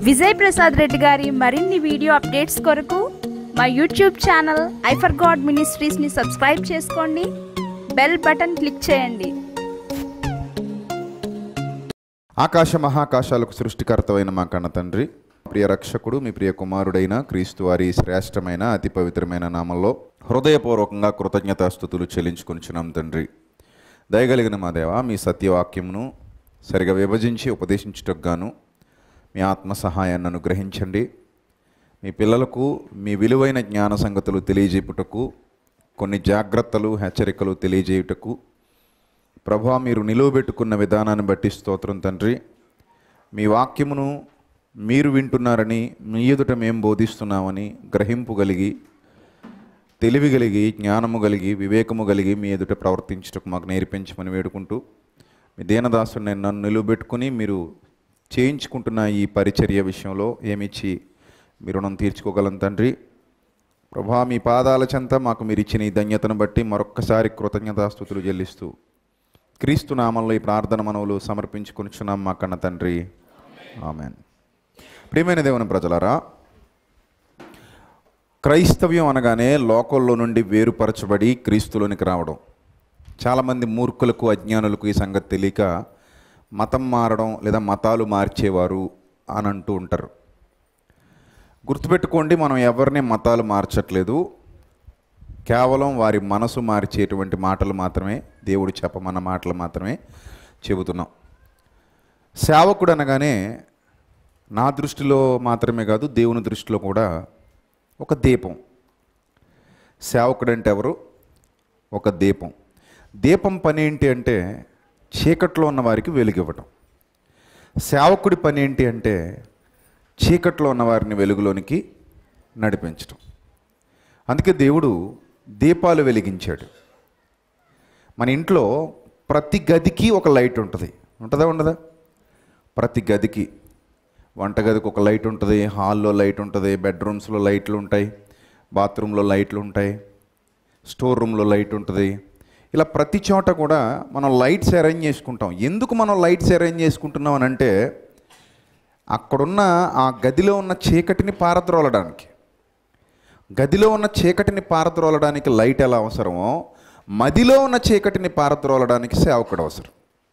విజయ్ ప్రసాద్ రెడ్డి గారి మరిన్ని video updates కొరకు మా యూట్యూబ్ ఛానల్ ఐఫర్ గాడ్ మినిస్ట్రీస్ని సబ్స్క్రైబ్ చేసుకోండి బెల్ బటన్ క్లిక్ చేయండి ఆకాశ మహాకాశాలకు సృష్టికర్తమైన మా కన్న తండ్రి ప్రియ రక్షకుడు మీ ప్రియ కుమారుడైన క్రీస్తు వారి శ్రేష్టమైన అతి పవిత్రమైన నామంలో హృదయపూర్వకంగా కృతజ్ఞతాస్థుతులు చెల్లించుకొనిచున్నాం తండ్రి దయగలిగిన మా దేవ మీ సత్యవాక్యమును సరిగా విభజించి ఉపదేశించుటకు గాను మీ ఆత్మ సహాయాన్ని అనుగ్రహించండి మీ పిల్లలకు మీ విలువైన జ్ఞాన సంగతులు తెలియజేపుటకు కొన్ని జాగ్రత్తలు హెచ్చరికలు తెలియజేయుటకు ప్రభా మీరు నిలువబెట్టుకున్న విధానాన్ని బట్టి స్తోత్రం తండ్రి మీ వాక్యమును మీరు వింటున్నారని మీ ఎదుట మేము బోధిస్తున్నామని గ్రహింపు కలిగి తెలివి కలిగి జ్ఞానము కలిగి వివేకము కలిగి మీ ఎదుట ప్రవర్తించటకు మాకు నేర్పించమని వేడుకుంటూ మీ దీనదాసుని నేను నన్ను నిలువబెట్టుకుని మీరు చేయించుకుంటున్న ఈ పరిచర్య విషయంలో ఏమిచ్చి మీ రుణం తీర్చుకోగలం తండ్రి ప్రభా మీ పాదాల చెంత మాకు మీరు ఇచ్చిన ఈ ధన్యతను బట్టి మరొక్కసారి కృతజ్ఞతాస్థుతులు చెల్లిస్తూ క్రీస్తు నామంలో ఈ ప్రార్థన మనవులు సమర్పించుకొనిచున్నాం మా కన్న తండ్రి ఆమెన్ ప్రియమైన దేవుని ప్రజలారా క్రైస్తవ్యం అనగానే లోకల్లో నుండి వేరుపరచబడి క్రీస్తులోనికి రావడం చాలామంది మూర్ఖులకు అజ్ఞానులకు ఈ సంగతి తెలియక మతం మారడం లేదా మతాలు మార్చేవారు అని అంటూ ఉంటారు గుర్తుపెట్టుకోండి మనం ఎవరిని మతాలు మార్చట్లేదు కేవలం వారి మనసు మార్చేటువంటి మాటలు మాత్రమే దేవుడు చెప్పమన్న మాటలు మాత్రమే చెబుతున్నాం సేవకుడు అనగానే నా దృష్టిలో మాత్రమే కాదు దేవుని దృష్టిలో కూడా ఒక దీపం సేవకుడు అంటే ఎవరు ఒక దీపం దీపం పని ఏంటి అంటే చీకట్లో ఉన్న వారికి వెలుగివ్వటం సేవకుడి పని ఏంటి అంటే చీకట్లో ఉన్న వారిని వెలుగులోనికి నడిపించటం అందుకే దేవుడు దీపాలు వెలిగించాడు మన ఇంట్లో ప్రతి గదికి ఒక లైట్ ఉంటుంది ఉంటుందా ఉండదా ప్రతి గదికి వంటగదికి ఒక లైట్ ఉంటుంది హాల్లో లైట్ ఉంటుంది బెడ్రూమ్స్లో లైట్లు ఉంటాయి బాత్రూంలో లైట్లు ఉంటాయి స్టోర్ రూమ్లో లైట్ ఉంటుంది ఇలా ప్రతి చోట కూడా మనం లైట్స్ అరేంజ్ చేసుకుంటాం ఎందుకు మనం లైట్స్ అరేంజ్ చేసుకుంటున్నాం అని అంటే అక్కడున్న ఆ గదిలో ఉన్న చీకటిని పారద్రోలడానికి గదిలో ఉన్న చీకటిని పారద్రోలడానికి లైట్ ఎలా అవసరమో మదిలో ఉన్న చీకటిని పారద్రోలడానికి సేవకుడు అవసరం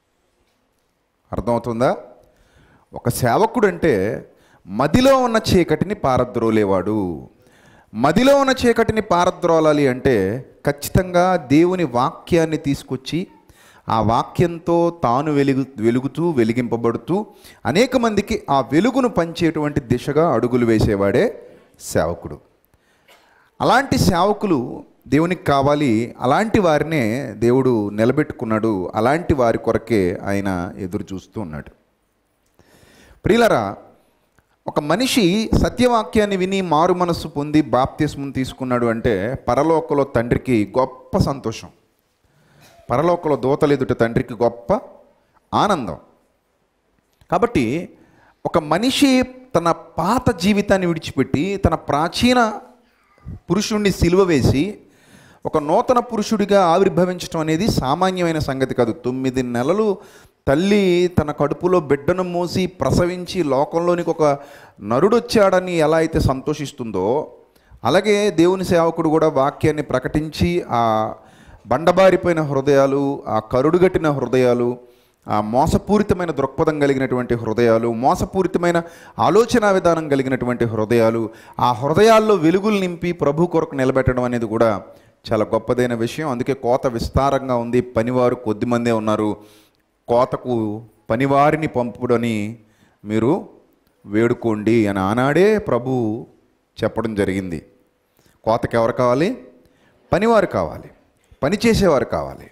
అర్థమవుతుందా ఒక సేవకుడు అంటే మదిలో ఉన్న చీకటిని పారద్రోలేవాడు మదిలో ఉన్న చీకటిని పారద్రోలాలి అంటే ఖచ్చితంగా దేవుని వాక్యాన్ని తీసుకొచ్చి ఆ వాక్యంతో తాను వెలుగు వెలుగుతూ వెలిగింపబడుతూ అనేక మందికి ఆ వెలుగును పంచేటువంటి దిశగా అడుగులు వేసేవాడే సేవకుడు అలాంటి సేవకులు దేవునికి కావాలి అలాంటి వారినే దేవుడు నిలబెట్టుకున్నాడు అలాంటి వారి కొరకే ఆయన ఎదురు చూస్తూ ఉన్నాడు ప్రియులరా ఒక మనిషి సత్యవాక్యాన్ని విని మారు మనస్సు పొంది బాప్తిస్మం తీసుకున్నాడు అంటే పరలోకలో తండ్రికి గొప్ప సంతోషం పరలోకలో దూతలు ఎదుట తండ్రికి గొప్ప ఆనందం కాబట్టి ఒక మనిషి తన పాత జీవితాన్ని విడిచిపెట్టి తన ప్రాచీన పురుషుణ్ణి సిలువ వేసి ఒక నూతన పురుషుడిగా ఆవిర్భవించడం అనేది సామాన్యమైన సంగతి కాదు తొమ్మిది నెలలు తల్లి తన కడుపులో బిడ్డను మోసి ప్రసవించి లోకంలోనికి ఒక నరుడు వచ్చాడని ఎలా అయితే సంతోషిస్తుందో అలాగే దేవుని సేవకుడు కూడా వాక్యాన్ని ప్రకటించి ఆ బండబారిపోయిన హృదయాలు ఆ కరుడుగట్టిన హృదయాలు ఆ మోసపూరితమైన దృక్పథం కలిగినటువంటి హృదయాలు మోసపూరితమైన ఆలోచన విధానం కలిగినటువంటి హృదయాలు ఆ హృదయాల్లో వెలుగులు నింపి ప్రభు కొరకు నిలబెట్టడం అనేది కూడా చాలా గొప్పదైన విషయం అందుకే కోత విస్తారంగా ఉంది పనివారు కొద్దిమందే ఉన్నారు కోతకు పనివారిని పంపుడని మీరు వేడుకోండి అని ఆనాడే ప్రభు చెప్పడం జరిగింది కోతకి ఎవరు కావాలి పనివారు కావాలి పని చేసేవారు కావాలి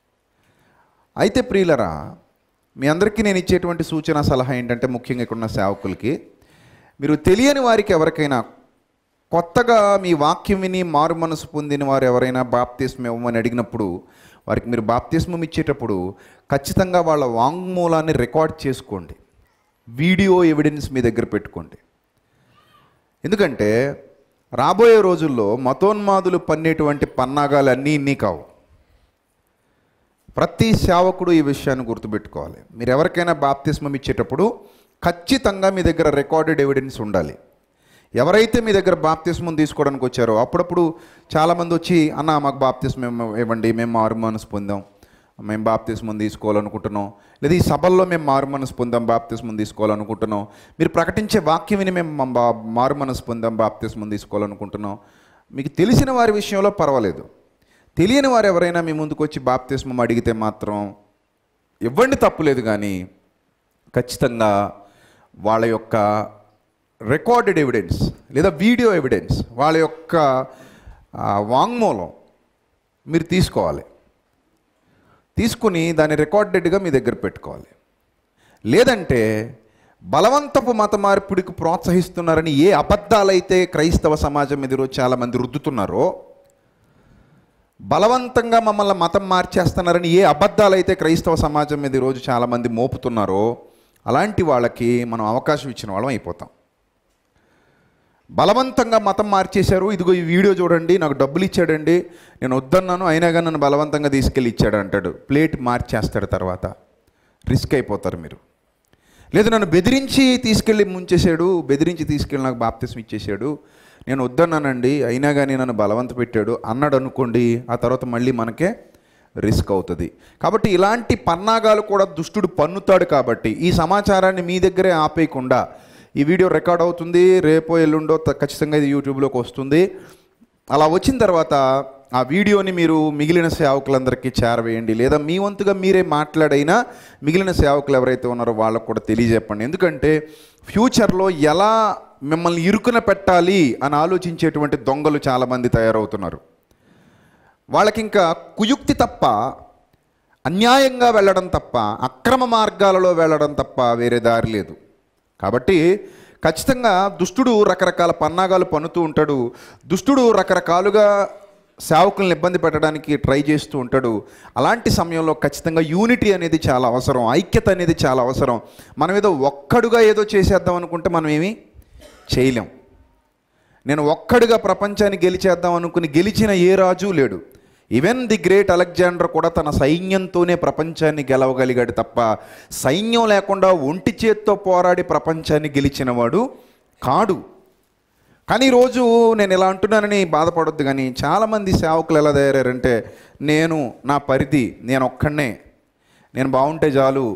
అయితే ప్రియులరా మీ అందరికీ నేను ఇచ్చేటువంటి సూచన సలహా ఏంటంటే ముఖ్యంగా ఇక్కడున్న సేవకులకి మీరు తెలియని వారికి ఎవరికైనా కొత్తగా మీ వాక్యం విని మారు మనసు పొందిన వారు ఎవరైనా బాప్తిస్మం ఇవ్వమని అడిగినప్పుడు వారికి మీరు బాప్తిస్మం ఇచ్చేటప్పుడు ఖచ్చితంగా వాళ్ళ వాంగ్మూలాన్ని రికార్డ్ చేసుకోండి వీడియో ఎవిడెన్స్ మీ దగ్గర పెట్టుకోండి ఎందుకంటే రాబోయే రోజుల్లో మతోన్మాదులు పన్నేటువంటి పన్నాగాలు అన్నీ ఇన్ని కావు ప్రతి సేవకుడు ఈ విషయాన్ని గుర్తుపెట్టుకోవాలి మీరు ఎవరికైనా బాప్తిస్మం ఇచ్చేటప్పుడు ఖచ్చితంగా మీ దగ్గర రికార్డెడ్ ఎవిడెన్స్ ఉండాలి ఎవరైతే మీ దగ్గర బాప్తిస్మం తీసుకోవడానికి వచ్చారో అప్పుడప్పుడు చాలామంది వచ్చి అన్న మాకు బాప్తిస్మం ఇవ్వండి మేము మారు మనసు పొందాం మేము బాప్తిస్మం తీసుకోవాలనుకుంటున్నాం లేదా ఈ సభల్లో మేము మారు మనసు పొందాం బాప్తిస్మం తీసుకోవాలనుకుంటున్నాం మీరు ప్రకటించే వాక్యం విని మేము మా బా మారు మనసు పొందాం బాప్తిస్మం తీసుకోవాలనుకుంటున్నాం మీకు తెలిసిన వారి విషయంలో పర్వాలేదు తెలియని వారు ఎవరైనా మీ ముందుకు వచ్చి బాప్తిస్మం అడిగితే మాత్రం ఇవ్వండి తప్పులేదు కానీ ఖచ్చితంగా వాళ్ళ యొక్క రికార్డెడ్ ఎవిడెన్స్ లేదా వీడియో ఎవిడెన్స్ వాళ్ళ యొక్క ఆ, వాంగ్మూలం మీరు తీసుకోవాలి తీసుకుని దాన్ని రికార్డెడ్గా మీ దగ్గర పెట్టుకోవాలి లేదంటే బలవంతపు మత మార్పిడికి ప్రోత్సహిస్తున్నారని ఏ అబద్ధాలైతే క్రైస్తవ సమాజం మీద ఈరోజు చాలామంది రుద్దుతున్నారో బలవంతంగా మమ్మల్ని మతం మార్చేస్తున్నారని ఏ అబద్ధాలైతే క్రైస్తవ సమాజం మీద ఈరోజు చాలామంది మోపుతున్నారో అలాంటి వాళ్ళకి మనం అవకాశం ఇచ్చిన వాళ్ళం అయిపోతాం బలవంతంగా మతం మార్చేశారు ఇదిగో ఈ వీడియో చూడండి నాకు డబ్బులు ఇచ్చాడండి నేను వద్దన్నాను అయినా కానీ నన్ను బలవంతంగా తీసుకెళ్ళి ఇచ్చాడు అంటాడు ప్లేట్ మార్చేస్తాడు తర్వాత రిస్క్ అయిపోతారు మీరు లేదు నన్ను బెదిరించి తీసుకెళ్ళి ముంచేశాడు బెదిరించి తీసుకెళ్ళి నాకు బాప్తిసం ఇచ్చేసాడు నేను వద్దన్నానండి అయినా కానీ నన్ను బలవంత పెట్టాడు అన్నాడు అనుకోండి ఆ తర్వాత మళ్ళీ మనకే రిస్క్ అవుతుంది కాబట్టి ఇలాంటి పన్నాగాలు కూడా దుష్టుడు పన్నుతాడు కాబట్టి ఈ సమాచారాన్ని మీ దగ్గరే ఆపేయకుండా ఈ వీడియో రికార్డ్ అవుతుంది రేపో ఎల్లుండో త- ఖచ్చితంగా ఇది యూట్యూబ్లోకి వస్తుంది అలా వచ్చిన తర్వాత ఆ వీడియోని మీరు మిగిలిన సేవకులందరికీ చేరవేయండి లేదా మీ వంతుగా మీరే మాట్లాడైనా మిగిలిన సేవకులు ఎవరైతే ఉన్నారో వాళ్ళకు కూడా తెలియజెప్పండి ఎందుకంటే ఫ్యూచర్లో ఎలా మిమ్మల్ని ఇరుకున పెట్టాలి అని ఆలోచించేటువంటి దొంగలు చాలామంది తయారవుతున్నారు వాళ్ళకి ఇంకా కుయుక్తి తప్ప అన్యాయంగా వెళ్ళడం తప్ప అక్రమ మార్గాలలో వెళ్ళడం తప్ప వేరే దారి లేదు కాబట్టి ఖచ్చితంగా దుష్టుడు రకరకాల పన్నాగాలు పన్నుతూ ఉంటాడు దుష్టుడు రకరకాలుగా సేవకులను ఇబ్బంది పెట్టడానికి ట్రై చేస్తూ ఉంటాడు అలాంటి సమయంలో ఖచ్చితంగా యూనిటీ అనేది చాలా అవసరం ఐక్యత అనేది చాలా అవసరం మనం ఏదో ఒక్కడుగా ఏదో చేసేద్దాం అనుకుంటే మనం ఏమీ చేయలేం నేను ఒక్కడిగా ప్రపంచాన్ని గెలిచేద్దాం అనుకుని గెలిచిన ఏ రాజు లేడు ఈవెన్ ది గ్రేట్ అలెగ్జాండర్ కూడా తన సైన్యంతోనే ప్రపంచాన్ని గెలవగలిగాడు తప్ప సైన్యం లేకుండా ఒంటి చేత్తో పోరాడి ప్రపంచాన్ని గెలిచినవాడు కాడు కానీ ఈరోజు నేను ఇలా అంటున్నానని బాధపడొద్దు కానీ చాలామంది సేవకులు ఎలా తయారారంటే నేను నా పరిధి నేను ఒక్కడనే నేను బాగుంటే చాలు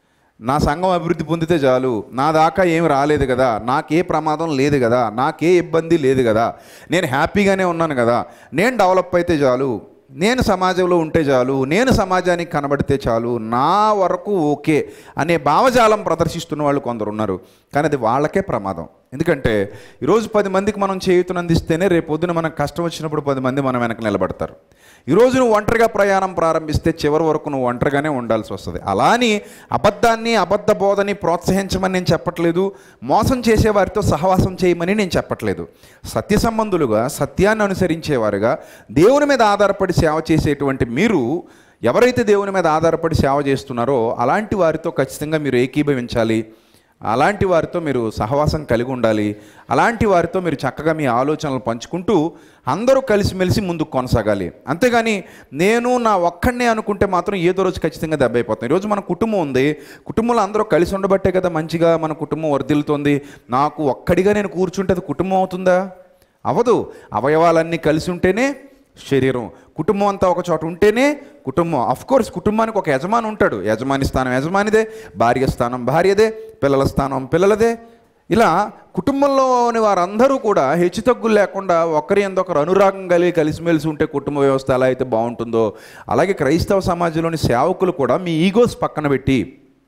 నా సంఘం అభివృద్ధి పొందితే చాలు నా దాకా ఏం రాలేదు కదా నాకే ప్రమాదం లేదు కదా నాకే ఇబ్బంది లేదు కదా నేను హ్యాపీగానే ఉన్నాను కదా నేను డెవలప్ అయితే చాలు నేను సమాజంలో ఉంటే చాలు నేను సమాజానికి కనబడితే చాలు నా వరకు ఓకే అనే భావజాలం ప్రదర్శిస్తున్న వాళ్ళు కొందరు ఉన్నారు కానీ అది వాళ్ళకే ప్రమాదం ఎందుకంటే ఈరోజు పది మందికి మనం చేయుతునందిస్తేనే రేపు పొద్దున మనకు కష్టం వచ్చినప్పుడు పది మంది మన వెనక నిలబడతారు ఈరోజు నువ్వు ఒంటరిగా ప్రయాణం ప్రారంభిస్తే చివరి వరకు నువ్వు ఒంటరిగానే ఉండాల్సి వస్తుంది అలా అని అబద్ధాన్ని అబద్ధ బోధని ప్రోత్సహించమని నేను చెప్పట్లేదు మోసం చేసే వారితో సహవాసం చేయమని నేను చెప్పట్లేదు సత్య సంబంధులుగా సత్యాన్ని అనుసరించేవారుగా దేవుని మీద ఆధారపడి సేవ చేసేటువంటి మీరు ఎవరైతే దేవుని మీద ఆధారపడి సేవ చేస్తున్నారో అలాంటి వారితో ఖచ్చితంగా మీరు ఏకీభవించాలి అలాంటి వారితో మీరు సహవాసం కలిగి ఉండాలి అలాంటి వారితో మీరు చక్కగా మీ ఆలోచనలు పంచుకుంటూ అందరూ కలిసిమెలిసి ముందుకు కొనసాగాలి అంతేగాని నేను నా ఒక్కడనే అనుకుంటే మాత్రం ఏదో రోజు ఖచ్చితంగా దెబ్బ అయిపోతాం ఈరోజు మన కుటుంబం ఉంది కుటుంబంలో అందరూ కలిసి ఉండబట్టే కదా మంచిగా మన కుటుంబం వర్ధిల్లుతోంది నాకు ఒక్కడిగా నేను కూర్చుంటే అది కుటుంబం అవుతుందా అవదు అవయవాలన్నీ కలిసి ఉంటేనే శరీరం కుటుంబం అంతా ఒక చోట ఉంటేనే కుటుంబం అఫ్ కోర్స్ కుటుంబానికి ఒక యజమాని ఉంటాడు యజమాని స్థానం యజమానిదే భార్య స్థానం భార్యదే పిల్లల స్థానం పిల్లలదే ఇలా కుటుంబంలోని వారందరూ కూడా హెచ్చుతగ్గులు లేకుండా ఒకరి ఎందొకరు అనురాగం కలిగి కలిసిమెలిసి ఉంటే కుటుంబ వ్యవస్థ ఎలా అయితే బాగుంటుందో అలాగే క్రైస్తవ సమాజంలోని సేవకులు కూడా మీ ఈగోస్ పక్కన పెట్టి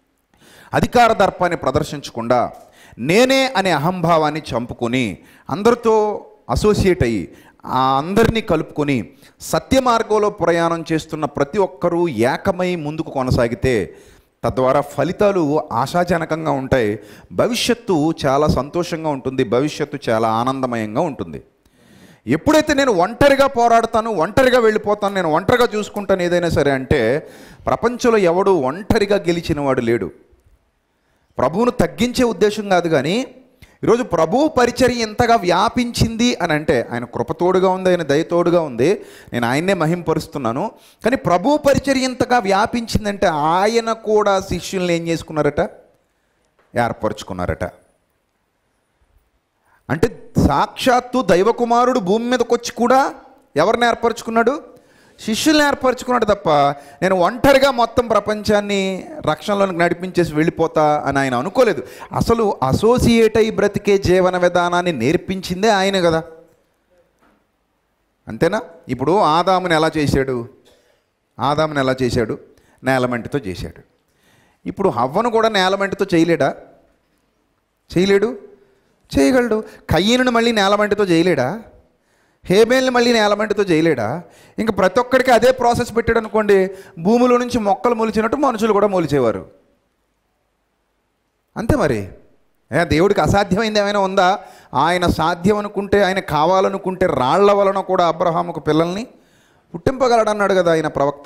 అధికార దర్పాన్ని ప్రదర్శించకుండా నేనే అనే అహంభావాన్ని చంపుకొని అందరితో అసోసియేట్ అయ్యి ఆ అందరినీ కలుపుకొని సత్య మార్గంలో ప్రయాణం చేస్తున్న ప్రతి ఒక్కరూ ఏకమై ముందుకు కొనసాగితే తద్వారా ఫలితాలు ఆశాజనకంగా ఉంటాయి భవిష్యత్తు చాలా సంతోషంగా ఉంటుంది భవిష్యత్తు చాలా ఆనందమయంగా ఉంటుంది ఎప్పుడైతే నేను ఒంటరిగా పోరాడతాను ఒంటరిగా వెళ్ళిపోతాను నేను ఒంటరిగా చూసుకుంటాను ఏదైనా సరే అంటే ప్రపంచంలో ఎవడు ఒంటరిగా గెలిచిన వాడు లేడు ప్రభువును తగ్గించే ఉద్దేశం కాదు కానీ ఈరోజు ప్రభువు పరిచర్య ఎంతగా వ్యాపించింది అని అంటే ఆయన కృపతోడుగా ఉంది ఆయన దయతోడుగా ఉంది నేను ఆయన్నే మహింపరుస్తున్నాను కానీ ప్రభువు పరిచర్య ఎంతగా వ్యాపించిందంటే ఆయన కూడా శిష్యుల్ని ఏం చేసుకున్నారట ఏర్పరచుకున్నారట అంటే సాక్షాత్తు దైవకుమారుడు భూమి మీదకి వచ్చి కూడా ఎవరిని ఏర్పరచుకున్నాడు శిష్యుల్ని ఏర్పరచుకున్నాడు తప్ప నేను ఒంటరిగా మొత్తం ప్రపంచాన్ని రక్షణలోనికి నడిపించేసి వెళ్ళిపోతా అని ఆయన అనుకోలేదు అసలు అసోసియేట్ అయి బ్రతికే జీవన విధానాన్ని నేర్పించిందే ఆయన కదా అంతేనా ఇప్పుడు ఆదాముని ఎలా చేశాడు ఆదాముని ఎలా చేశాడు నేలమంటితో చేశాడు ఇప్పుడు హవ్వను కూడా నేలమంటితో చేయలేడా చేయలేడు చేయగలడు కయ్యను మళ్ళీ నేలమంటితో చేయలేడా హేబేల్ని మళ్ళీ నేలమంటితో చేయలేడా ఇంకా ప్రతి ఒక్కడికి అదే ప్రాసెస్ పెట్టాడు అనుకోండి భూమిలో నుంచి మొక్కలు మొలిచినట్టు మనుషులు కూడా మొలిచేవారు అంతే మరి ఏ దేవుడికి అసాధ్యమైంది ఏమైనా ఉందా ఆయన సాధ్యం అనుకుంటే ఆయన కావాలనుకుంటే రాళ్ల వలన కూడా అబ్రహాముకు పిల్లల్ని పుట్టింపగలడన్నాడు కదా ఆయన ప్రవక్త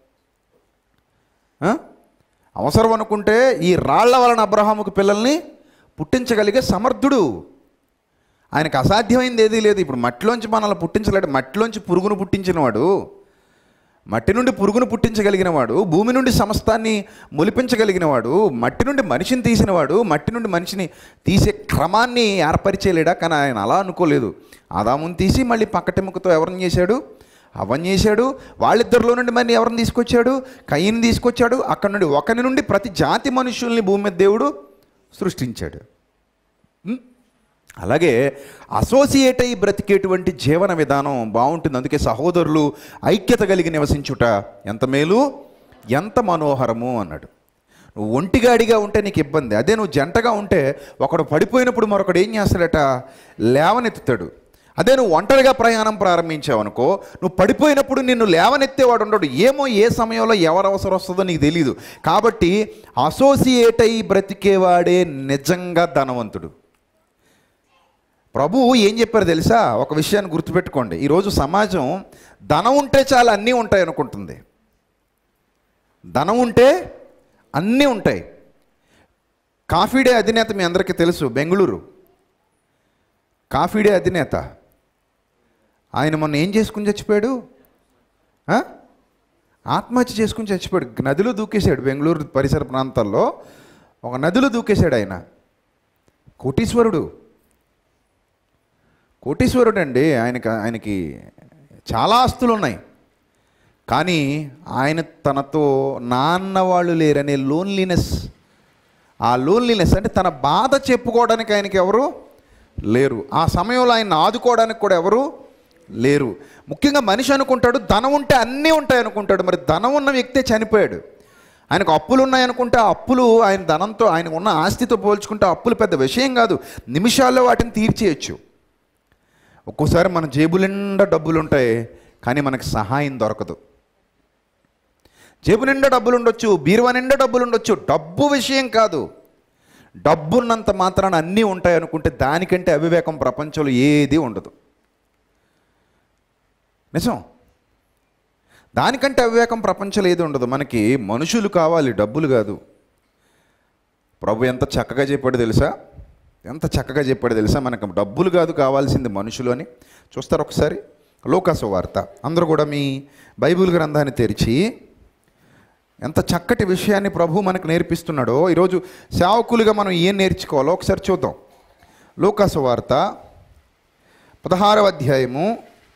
ఆ? అవసరం అనుకుంటే ఈ రాళ్ల వలన అబ్రహాముకు పిల్లల్ని పుట్టించగలిగే సమర్థుడు ఆయనకు అసాధ్యమైంది ఏదీ లేదు ఇప్పుడు మట్టిలోంచి మనల్ని పుట్టించలేడు మట్టిలోంచి పురుగును పుట్టించినవాడు మట్టి నుండి పురుగును పుట్టించగలిగినవాడు భూమి నుండి సమస్తాన్ని మొలిపించగలిగినవాడు మట్టి నుండి మనిషిని తీసినవాడు మట్టి నుండి మనిషిని తీసే క్రమాన్ని ఏర్పరిచేయలేడా కానీ ఆయన అలా అనుకోలేదు ఆదాముని తీసి మళ్ళీ పక్కటెముకతో ఎవరిని చేశాడు అవన్ చేశాడు వాళ్ళిద్దరిలో నుండి మరి ఎవరిని తీసుకొచ్చాడు కయ్యని తీసుకొచ్చాడు అక్కడ నుండి ఒకరి నుండి ప్రతి జాతి మనుషుల్ని భూమి మీద దేవుడు సృష్టించాడు ఉం? అలాగే అసోసియేట్ అయి బ్రతికేటువంటి జీవన విధానం బాగుంటుంది అందుకే సహోదరులు ఐక్యత కలిగి నివసించుట ఎంత మేలు ఎంత మనోహరము అన్నాడు నువ్వు ఒంటిగాడిగా ఉంటే నీకు ఇబ్బంది అదే నువ్వు జంటగా ఉంటే ఒకడు పడిపోయినప్పుడు మరొకడు ఏం చేస్తాడట లేవనెత్తుతాడు అదే నువ్వు ఒంటరిగా ప్రయాణం ప్రారంభించావనుకో నువ్వు పడిపోయినప్పుడు నిన్ను లేవనెత్తేవాడు ఉండడు ఏమో ఏ సమయంలో ఎవరు అవసరం వస్తుందో నీకు తెలియదు కాబట్టి అసోసియేట్ అయి బ్రతికేవాడే నిజంగా ధనవంతుడు ప్రభువు ఏం చెప్పారు తెలుసా ఒక విషయాన్ని గుర్తుపెట్టుకోండి ఈరోజు సమాజం ధనం ఉంటే చాలా అన్నీ ఉంటాయి అనుకుంటుంది ధనం ఉంటే అన్నీ ఉంటాయి కాఫీ డే అధినేత మీ అందరికీ తెలుసు బెంగళూరు కాఫీ డే అధినేత ఆయన మొన్న ఏం చేసుకుని చచ్చిపోయాడు ఆ? ఆత్మహత్య చేసుకుని చచ్చిపోయాడు నదిలో దూకేశాడు బెంగళూరు పరిసర ప్రాంతాల్లో ఒక నదిలో దూకేశాడు ఆయన కోటీశ్వరుడు కోటీశ్వరుడు అండి ఆయనకి ఆయనకి చాలా ఆస్తులు ఉన్నాయి కానీ ఆయన తనతో నాన్న వాళ్ళు లేరనే లోన్లీనెస్ ఆ లోన్లీనెస్ అంటే తన బాధ చెప్పుకోవడానికి ఆయనకి ఎవరు లేరు ఆ సమయంలో ఆయన ఆదుకోవడానికి కూడా ఎవరు లేరు ముఖ్యంగా మనిషి అనుకుంటాడు ధనం ఉంటే అన్నీ ఉంటాయి అనుకుంటాడు మరి ధనం ఉన్న వ్యక్తే చనిపోయాడు ఆయనకు అప్పులు ఉన్నాయనుకుంటే ఆ అప్పులు ఆయన ధనంతో ఆయన ఉన్న ఆస్తితో పోల్చుకుంటే ఆ అప్పులు పెద్ద విషయం కాదు నిమిషాల్లో వాటిని తీర్చేయచ్చు ఒక్కోసారి మన జేబు నిండా డబ్బులు ఉంటాయి కానీ మనకి సహాయం దొరకదు జేబు నిండా డబ్బులు ఉండొచ్చు బీరువా నిండా డబ్బులు ఉండొచ్చు డబ్బు విషయం కాదు డబ్బున్నంత మాత్రాన అన్నీ ఉంటాయి అనుకుంటే దానికంటే అవివేకం ప్రపంచంలో ఏది ఉండదు నిజం దానికంటే అవివేకం ప్రపంచంలో ఏది ఉండదు మనకి మనుషులు కావాలి డబ్బులు కాదు ప్రభు ఎంత చక్కగా చెప్పాడు తెలుసా ఎంత చక్కగా చెప్పాడు తెలుసా మనకు డబ్బులు కాదు కావాల్సింది మనుషులు అని చూస్తారు ఒకసారి లోకాసు వార్త అందరూ కూడా మీ బైబిల్ గ్రంథాన్ని తెరిచి ఎంత చక్కటి విషయాన్ని ప్రభు మనకు నేర్పిస్తున్నాడో ఈరోజు సేవకులుగా మనం ఏం నేర్చుకోవాలో ఒకసారి చూద్దాం లోకాసు వార్త పదహారవ అధ్యాయము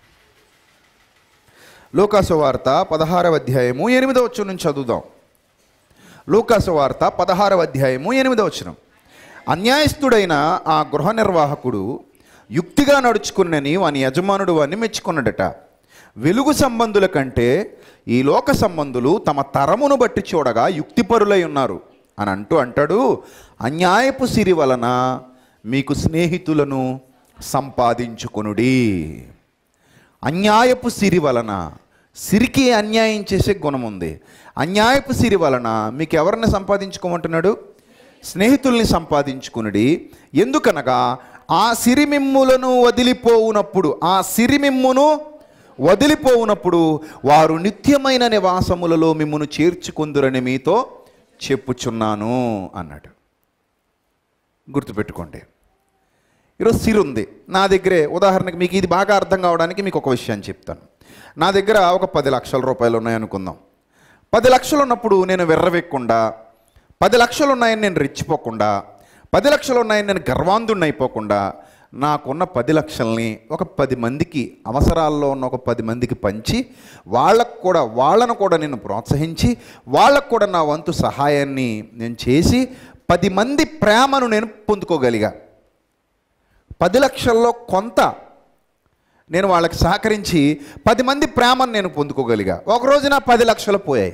లోకాసు వార్త పదహారవ అధ్యాయము ఎనిమిదవ వచ్చి నుంచి చదువుదాం లూకాసు వార్త పదహారవ అధ్యాయము ఎనిమిదవ వచనం అన్యాయస్తుడైన ఆ గృహ నిర్వాహకుడు యుక్తిగా నడుచుకున్నని వాని యజమానుడు వాని మెచ్చుకున్నాడట వెలుగు సంబంధుల కంటే ఈ లోక సంబంధులు తమ తరమును బట్టి చూడగా యుక్తిపరులై ఉన్నారు అని అంటూ అంటాడు అన్యాయపు సిరి వలన మీకు స్నేహితులను సంపాదించుకొనుడి అన్యాయపు సిరి వలన సిరికి అన్యాయం చేసే గుణం ఉంది అన్యాయపు సిరి వలన మీకు ఎవరిని సంపాదించుకోమంటున్నాడు స్నేహితుల్ని సంపాదించుకునుడి ఎందుకనగా ఆ సిరిమిమ్ములను వదిలిపోవునప్పుడు ఆ సిరిమిమ్మును వదిలిపోవునప్పుడు వారు నిత్యమైన నివాసములలో మిమ్మును చేర్చుకుందురని మీతో చెప్పుచున్నాను అన్నాడు గుర్తుపెట్టుకోండి ఈరోజు సిరి ఉంది నా దగ్గరే ఉదాహరణకి మీకు ఇది బాగా అర్థం కావడానికి మీకు ఒక విషయాన్ని చెప్తాను నా దగ్గర ఒక పది లక్షల రూపాయలు ఉన్నాయనుకుందాం పది లక్షలు ఉన్నప్పుడు నేను వెర్రవెక్కకుండా పది లక్షలు ఉన్నాయని నేను రెచ్చిపోకుండా పది లక్షలు ఉన్నాయని నేను గర్వాంధుడిని అయిపోకుండా నాకున్న పది లక్షల్ని ఒక పది మందికి అవసరాల్లో ఉన్న ఒక పది మందికి పంచి వాళ్ళకు కూడా వాళ్ళను కూడా నేను ప్రోత్సహించి వాళ్ళకు కూడా నా వంతు సహాయాన్ని నేను చేసి పది మంది ప్రేమను నేను పొందుకోగలిగా పది లక్షల్లో కొంత నేను వాళ్ళకి సహకరించి పది మంది ప్రేమను నేను పొందుకోగలిగా ఒక రోజు నా పది లక్షలు పోయాయి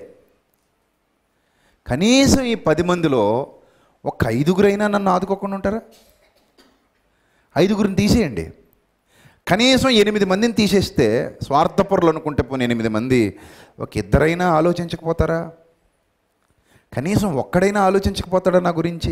కనీసం ఈ పది మందిలో ఒక ఐదుగురైనా నన్ను ఆదుకోకుండా ఉంటారా ఐదుగురిని తీసేయండి కనీసం ఎనిమిది మందిని తీసేస్తే స్వార్థపరులు అనుకుంటే పోనీ ఎనిమిది మంది ఒక ఇద్దరైనా ఆలోచించకపోతారా కనీసం ఒక్కడైనా ఆలోచించకపోతాడా నా గురించి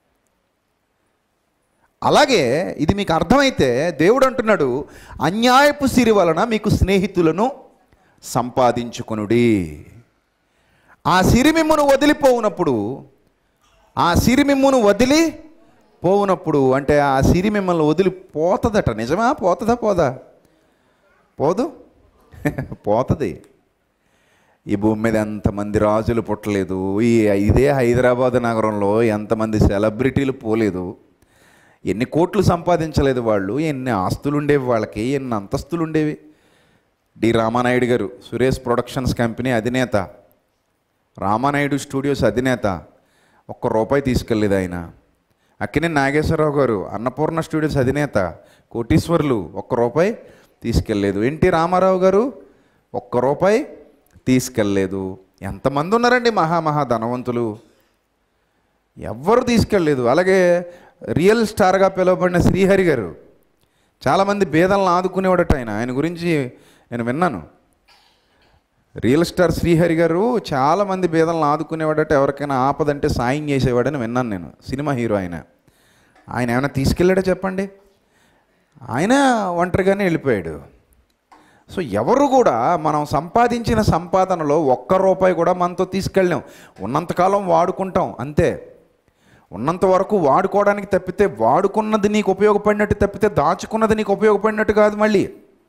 అలాగే ఇది మీకు అర్థమైతే దేవుడు అంటున్నాడు అన్యాయపు సిరి వలన మీకు స్నేహితులను సంపాదించుకొనుడి ఆ సిరి మిమ్మును వదిలిపోవునప్పుడు ఆ సిరి మిమ్మును వదిలి పోవునప్పుడు అంటే ఆ సిరి మిమ్మల్ని వదిలిపోతుందట నిజమా పోతుందా పోదా పోదు పోతుంది ఈ భూమి మీద ఎంతమంది రాజులు పుట్టలేదు ఈ ఇదే హైదరాబాద్ నగరంలో ఎంతమంది సెలబ్రిటీలు పోలేదు ఎన్ని కోట్లు సంపాదించలేదు వాళ్ళు ఎన్ని ఆస్తులు ఉండేవి వాళ్ళకి ఎన్ని అంతస్తులు ఉండేవి డి రామానాయుడు గారు సురేష్ ప్రొడక్షన్స్ కంపెనీ అధినేత రామానాయుడు స్టూడియోస్ అధినేత ఒక్క రూపాయి తీసుకెళ్ళలేదు ఆయన అక్కినే నాగేశ్వరరావు గారు అన్నపూర్ణ స్టూడియోస్ అధినేత కోటీశ్వర్లు ఒక్క రూపాయి తీసుకెళ్ళలేదు ఎన్టీ రామారావు గారు ఒక్క రూపాయి తీసుకెళ్ళలేదు ఎంతమంది ఉన్నారండి మహా మహా ధనవంతులు ఎవ్వరు తీసుకెళ్ళలేదు అలాగే రియల్ స్టార్గా పిలువబడిన శ్రీహరి గారు చాలామంది బేదలను ఆదుకునేవాడట ఆయన ఆయన గురించి నేను విన్నాను రియల్ స్టార్ శ్రీహరి గారు చాలామంది బేదలను ఆదుకునేవాడట ఎవరికైనా ఆపదంటే సాయం చేసేవాడని విన్నాను నేను సినిమా హీరో ఆయన ఆయన ఏమైనా తీసుకెళ్ళాడో చెప్పండి ఆయన ఒంటరిగానే వెళ్ళిపోయాడు సో ఎవరు కూడా మనం సంపాదించిన సంపాదనలో ఒక్క రూపాయి కూడా మనతో తీసుకెళ్ళాం ఉన్నంతకాలం వాడుకుంటాం అంతే ఉన్నంత వరకు వాడుకోవడానికి తప్పితే వాడుకున్నది నీకు ఉపయోగపడినట్టు తప్పితే దాచుకున్నది నీకు ఉపయోగపడినట్టు కాదు మళ్ళీ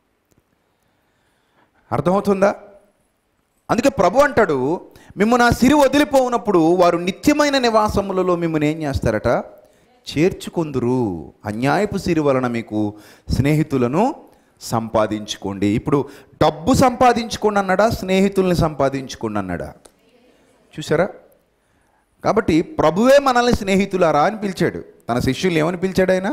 అర్థమవుతుందా అందుకే ప్రభు అంటాడు మిమ్ము నా సిరి వదిలిపోవునప్పుడు వారు నిత్యమైన నివాసములలో మిమ్మల్ని ఏం చేస్తారట చేర్చుకొందురు అన్యాయపు సిరి వలన మీకు స్నేహితులను సంపాదించుకోండి ఇప్పుడు డబ్బు సంపాదించుకోండి అన్నాడా స్నేహితుల్ని సంపాదించుకోండి అన్నాడా చూసారా కాబట్టి ప్రభువే మనల్ని స్నేహితులారా అని పిలిచాడు తన శిష్యుల్ని ఏమని పిలిచాడు ఆయన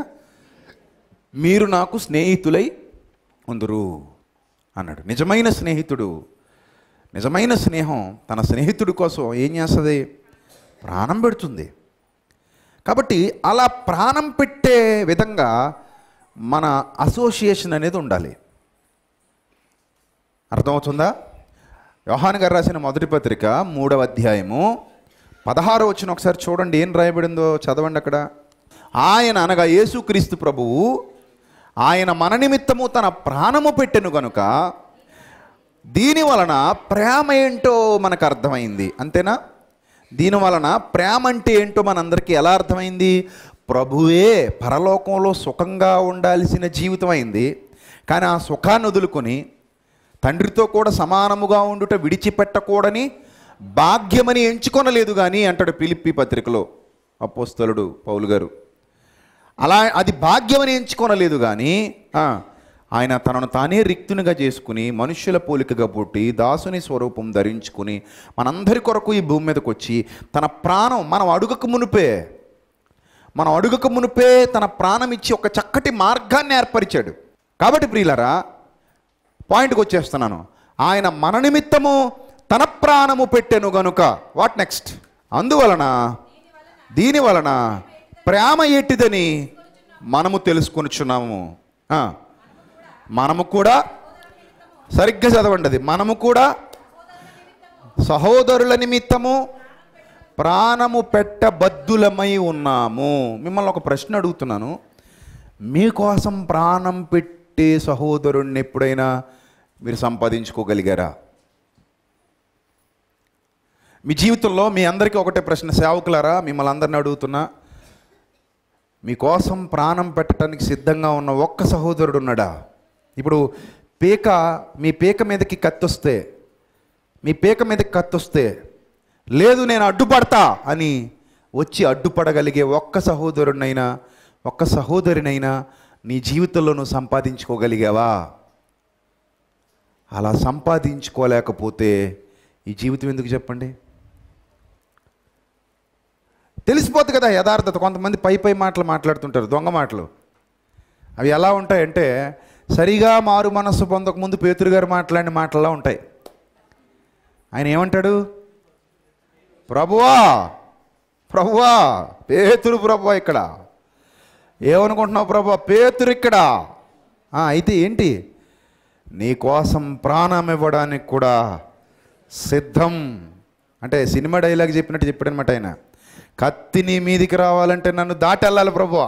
మీరు నాకు స్నేహితులై ఉందరు అన్నాడు నిజమైన స్నేహితుడు నిజమైన స్నేహం తన స్నేహితుడి కోసం ఏం చేస్తుంది ప్రాణం పెడుతుంది కాబట్టి అలా ప్రాణం పెట్టే విధంగా మన అసోసియేషన్ అనేది ఉండాలి అర్థమవుతుందా యోహాన్ గారు రాసిన మొదటి పత్రిక మూడవ అధ్యాయము పదహారు వచ్చిన ఒకసారి చూడండి ఏం రాయబడిందో చదవండి అక్కడ ఆయన అనగా యేసుక్రీస్తు ప్రభువు ఆయన మన నిమిత్తము తన ప్రాణము పెట్టెను గనుక దీని వలన ప్రేమ ఏంటో మనకు అర్థమైంది అంతేనా దీని వలన ప్రేమ అంటే ఏంటో మనందరికీ ఎలా అర్థమైంది ప్రభువే పరలోకంలో సుఖంగా ఉండాల్సిన జీవితం అయింది కానీ ఆ సుఖాన్ని వదులుకొని తండ్రితో కూడా సమానముగా ఉండుట విడిచిపెట్టకూడని భాగ్యమని ఎంచుకొనలేదు కానీ అంటాడు పిలిప్పి పత్రికలో అపోస్తలుడు పౌలు గారు అలా అది భాగ్యమని ఎంచుకొనలేదు కానీ ఆ, ఆయన తనను తానే రిక్తునిగా చేసుకుని మనుష్యుల పోలికగా పుట్టి దాసుని స్వరూపం ధరించుకుని మనందరి కొరకు ఈ భూమి మీదకి వచ్చి తన ప్రాణం మనం అడుగక మునిపే మనం అడుగక మునిపే తన ప్రాణం ఇచ్చి ఒక చక్కటి మార్గాన్ని ఏర్పరిచాడు కాబట్టి ప్రియులరా పాయింట్కి వచ్చేస్తున్నాను ఆయన మన నిమిత్తము తన ప్రాణము పెట్టెను గనుక వాట్ నెక్స్ట్ అందువలన దీని వలన ప్రేమ ఎట్టిదని మనము తెలుసుకొనిచున్నాము ఆ, మనము కూడా సరిగ్గా చదవండి అది మనము కూడా సహోదరుల నిమిత్తము ప్రాణము పెట్టబద్దులమై ఉన్నాము మిమ్మల్ని ఒక ప్రశ్న అడుగుతున్నాను మీకోసం ప్రాణం పెట్టే సహోదరుణ్ణి ఎప్పుడైనా మీరు సంపాదించుకోగలిగారా మీ జీవితంలో మీ అందరికీ ఒకటే ప్రశ్న సేవకులారా మిమ్మల్ని అందరిని అడుగుతున్నా మీకోసం ప్రాణం పెట్టడానికి సిద్ధంగా ఉన్న ఒక్క సహోదరుడు ఉన్నాడా ఇప్పుడు పీక మీ పీక మీదకి కత్తొస్తే మీ పీక మీదకి కత్తొస్తే లేదు నేను అడ్డుపడతా అని వచ్చి అడ్డుపడగలిగే ఒక్క సహోదరునైనా ఒక్క సహోదరినైనా నీ జీవితంలో నువ్వు సంపాదించుకోగలిగావా అలా సంపాదించుకోలేకపోతే ఈ జీవితం ఎందుకు చెప్పండి తెలిసిపోతుంది కదా యథార్థత కొంతమంది పై పై మాటలు మాట్లాడుతుంటారు దొంగ మాటలు అవి ఎలా ఉంటాయంటే సరిగా మారు మనస్సు పొందకముందు పేతురు గారు మాట్లాడిన మాటలా ఉంటాయి ఆయన ఏమంటాడు ప్రభువా ప్రభువా పేతురు ప్రభువా ఇక్కడ ఏమనుకుంటున్నావు ప్రభువా పేతురు ఇక్కడ ఆ, అయితే ఏంటి నీ కోసం ప్రాణం ఇవ్వడానికి కూడా సిద్ధం అంటే సినిమా డైలాగ్ చెప్పినట్టు చెప్పాడనమాట ఆయన కత్తి నీ మీదికి రావాలంటే నన్ను దాటి వెళ్ళాలి ప్రభువా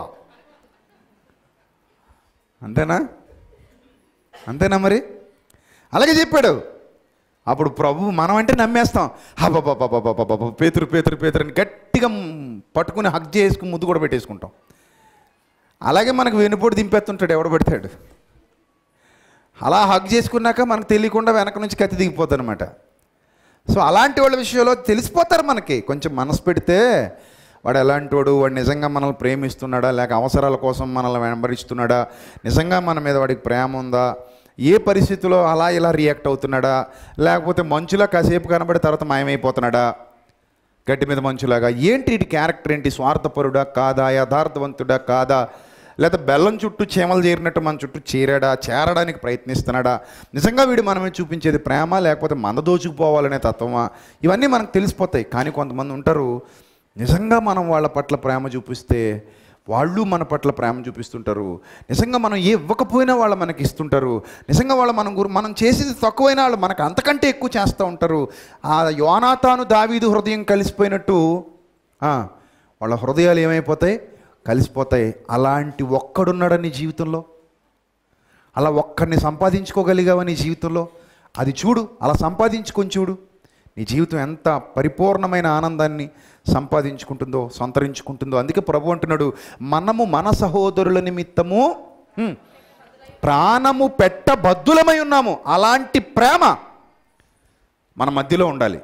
అంతేనా అంతేనా మరి అలాగే చెప్పాడు అప్పుడు ప్రభు మనం అంటే నమ్మేస్తాం అబ్బాబాబాబాబాబా పేతురు పేతురు పేతురు అని గట్టిగా పట్టుకుని హక్ చేసుకుని ముద్దు కూడా పెట్టేసుకుంటాం అలాగే మనకు వెనుపోటు దింపేస్తుంటాడు ఎవడు పెడతాడు అలా హక్ చేసుకున్నాక మనకు తెలియకుండా వెనక నుంచి కత్తి దిగిపోతానమాట సో అలాంటి వాళ్ళ విషయంలో తెలిసిపోతారు మనకి కొంచెం మనసు పెడితే వాడు ఎలాంటి వాడు వాడు నిజంగా మనల్ని ప్రేమిస్తున్నాడా లేక అవసరాల కోసం మనల్ని వెంబడిస్తున్నాడా నిజంగా మన మీద వాడికి ప్రేమ ఉందా ఏ పరిస్థితిలో అలా ఇలా రియాక్ట్ అవుతున్నాడా లేకపోతే మంచులా కాసేపు కనబడి తర్వాత మాయమైపోతున్నాడా గట్టి మీద మంచులాగా ఏంటి ఇటు క్యారెక్టర్ ఏంటి స్వార్థపరుడా కాదా యథార్థవంతుడా కాదా లేదా బెల్లం చుట్టూ చీమలు చేరినట్టు మన చుట్టూ చేరాడా చేరడానికి ప్రయత్నిస్తున్నాడా నిజంగా వీడు మనమే చూపించేది ప్రేమ లేకపోతే మన దోచుకుపోవాలనే తత్వమా ఇవన్నీ మనకు తెలిసిపోతాయి కానీ కొంతమంది ఉంటారు నిజంగా మనం వాళ్ళ పట్ల ప్రేమ చూపిస్తే వాళ్ళు మన పట్ల ప్రేమ చూపిస్తుంటారు నిజంగా మనం ఏ ఇవ్వకపోయినా వాళ్ళు మనకి ఇస్తుంటారు నిజంగా వాళ్ళు మనం గురి మనం చేసేది తక్కువైనా వాళ్ళు మనకు అంతకంటే ఎక్కువ చేస్తూ ఉంటారు ఆ యోనాతాను దావీదు హృదయం కలిసిపోయినట్టు ఆ, వాళ్ళ హృదయాలు ఏమైపోతాయి కలిసిపోతాయి అలాంటి ఒక్కడున్నాడా నీ జీవితంలో అలా ఒక్కడిని సంపాదించుకోగలిగావా నీ జీవితంలో అది చూడు అలా సంపాదించుకొని చూడు నీ జీవితం ఎంత పరిపూర్ణమైన ఆనందాన్ని సంపాదించుకుంటుందో సంతరించుకుంటుందో అందుకే ప్రభు అంటున్నాడు మనము మన సహోదరుల నిమిత్తము హ్మ్, ప్రాణము పెట్టబద్దులమై ఉన్నాము అలాంటి ప్రేమ మన మధ్యలో ఉండాలి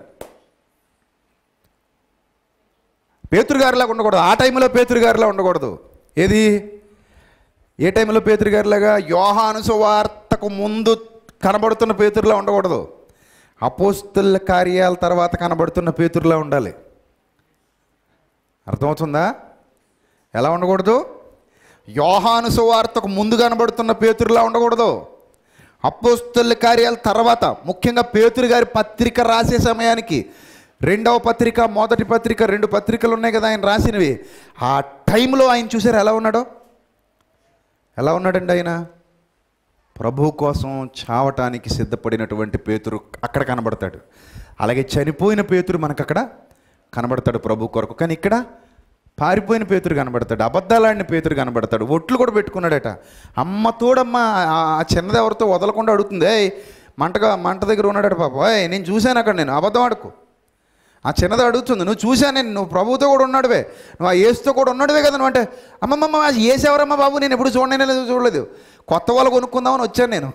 పేతురు గారిలాగా ఉండకూడదు ఆ టైంలో పేతురు గారిలా ఉండకూడదు ఏది ఏ టైంలో పేతురు గారిలాగా యోహాను సువార్తకు ముందు కనబడుతున్న పేతురులా ఉండకూడదు అపోస్తుల కార్యాల తర్వాత కనబడుతున్న పేతురులా ఉండాలి అర్థమవుతుందా ఎలా ఉండకూడదు యోహాను సువార్తకు ముందు కనబడుతున్న పేతురులా ఉండకూడదు అపోస్తుల కార్యాల తర్వాత ముఖ్యంగా పేతురు గారి పత్రిక రాసే సమయానికి రెండవ పత్రిక మొదటి పత్రిక రెండు పత్రికలు ఉన్నాయి కదా ఆయన రాసినవి ఆ టైంలో ఆయన చూసారు ఎలా ఉన్నాడో ఎలా ఉన్నాడండి ఆయన ప్రభు కోసం చావటానికి సిద్ధపడినటువంటి పేతురు అక్కడ కనబడతాడు అలాగే చనిపోయిన పేతురు మనకు అక్కడ కనబడతాడు ప్రభు కొరకు కానీ ఇక్కడ పారిపోయిన పేతురు కనబడతాడు అబద్ధాలాడిన పేతురు కనబడతాడు ఒట్లు కూడా పెట్టుకున్నాడట అమ్మ తోడమ్మ ఆ ఆ చిన్నది ఎవరితో వదలకుండా అడుగుతుంది ఏయ్ మంటగా మంట దగ్గర ఉన్నాడట పాప ఏయ్ నేను చూశాను అక్కడ నేను అబద్ధం ఆడుకో ఆ చిన్నది అడుగుతుంది నువ్వు చూసా నేను నువ్వు ప్రభుతో కూడా ఉన్నాడువే నువ్వు ఆ ఏసుతో కూడా ఉన్నాడువే కదా నువ్వు అంటే అమ్మమ్మ ఏసేవరమ్మా బాబు నేను ఎప్పుడు చూడనే లేదు చూడలేదు కొత్త వాళ్ళు కొనుక్కుందామని వచ్చాను నేను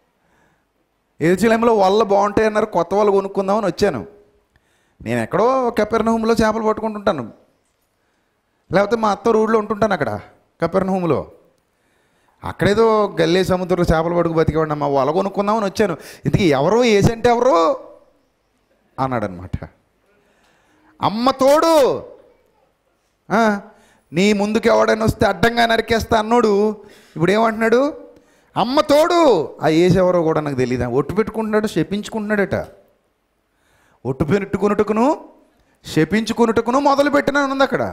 ఏచిలంలో వల్ల బాగుంటాయి అన్నారు కొత్త వాళ్ళు కొనుక్కుందామని వచ్చాను నేను ఎక్కడో కెపెర్నహూములో చేపలు పట్టుకుంటుంటాను లేకపోతే మా అత్త ఊళ్ళో ఉంటుంటాను అక్కడ కెపెర్నహూములో అక్కడేదో గల్లే సముద్రంలో చేపలు పట్టుకు బతికేవాడిని అమ్మ వల కొనుక్కుందామని వచ్చాను ఇంతకీ ఎవరో ఏసంటే ఎవరో అన్నాడనమాట అమ్మ తోడు ఆ, నీ ముందుకు ఎవడైనా వస్తే అడ్డంగా నరికేస్తా అన్నాడు ఇప్పుడు ఏమంటున్నాడు అమ్మ తోడు ఆ ఏసెవరో కూడా నాకు తెలియదు ఒట్టు పెట్టుకుంటున్నాడు శపించుకుంటున్నాడట ఒట్టు పెట్టుకున్నట్టుకును శపించుకున్నట్టుకును మొదలు పెట్టిన ఉంది అక్కడ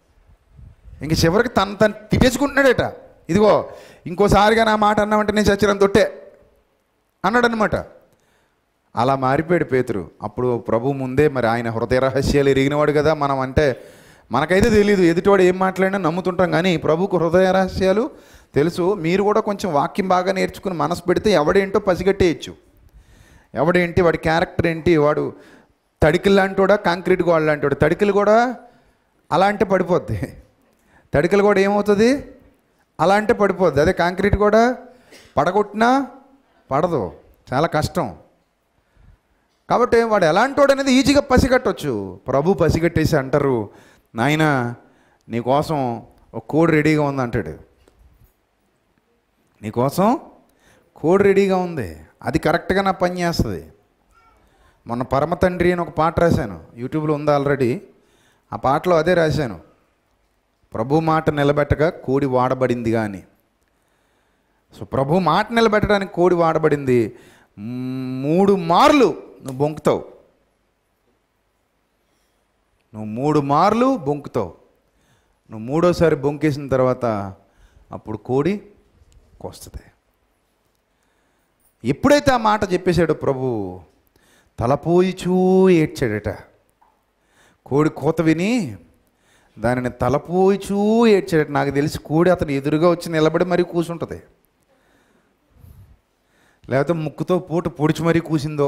ఇంక చివరికి తను తను తిట్టేసుకుంటున్నాడట ఇదిగో ఇంకోసారిగా నా మాట అన్నామంటే నేను చచ్చిన తొట్టే అన్నాడనమాట అలా మారిపోయాడు పేతురు అప్పుడు ప్రభు ముందే మరి ఆయన హృదయ రహస్యాలు ఎరిగినవాడు కదా మనం అంటే మనకైతే తెలియదు ఎదుటివాడు ఏం మాట్లాడినా నమ్ముతుంటాం కానీ ప్రభుకు హృదయ రహస్యాలు తెలుసు మీరు కూడా కొంచెం వాక్యం బాగా నేర్చుకుని మనసు పెడితే ఎవడేంటో పసిగట్టేయచ్చు ఎవడేంటి వాడి క్యారెక్టర్ ఏంటి వాడు తడికిలు లాంటివాడా కాంక్రీట్ గోడ లాంటివాడు తడికిలు కూడా అలా అంటే పడిపోద్ది తడికలు కూడా ఏమవుతుంది అలా అంటే పడిపోద్ది అదే కాంక్రీట్ కూడా పడగొట్టినా పడదు చాలా కష్టం కాబట్టి వాడు ఎలాంటి వాడు అనేది ఈజీగా పసిగట్టవచ్చు ప్రభు పసిగట్టేసి అంటారు నాయన నీకోసం ఒక కోడి రెడీగా ఉంది అంటాడు నీకోసం కోడి రెడీగా ఉంది అది కరెక్ట్గా నా పని చేస్తుంది మొన్న పరమ తండ్రి అని ఒక పాట రాశాను యూట్యూబ్లో ఉంది ఆల్రెడీ ఆ పాటలో అదే రాశాను ప్రభు మాట నిలబెట్టగా కోడి వాడబడింది కానీ సో ప్రభు మాట నిలబెట్టడానికి కోడి వాడబడింది మ్, మూడు మార్లు నువ్వు బొంకుతావు నువ్వు మూడు మార్లు బొంకుతావు నువ్వు మూడోసారి బొంకేసిన తర్వాత అప్పుడు కోడి కోస్తుంది ఎప్పుడైతే ఆ మాట చెప్పేశాడో ప్రభు తలపోయిచూ ఏడ్చాడట కోడి కోత విని దానిని తలపోయిచూ ఏడ్చాడట నాకు తెలిసి కోడి అతను ఎదురుగా వచ్చి నిలబడి మరీ కూర్చుంటుంది లేకపోతే ముక్కుతో పూట పొడిచి మరీ కూసిందో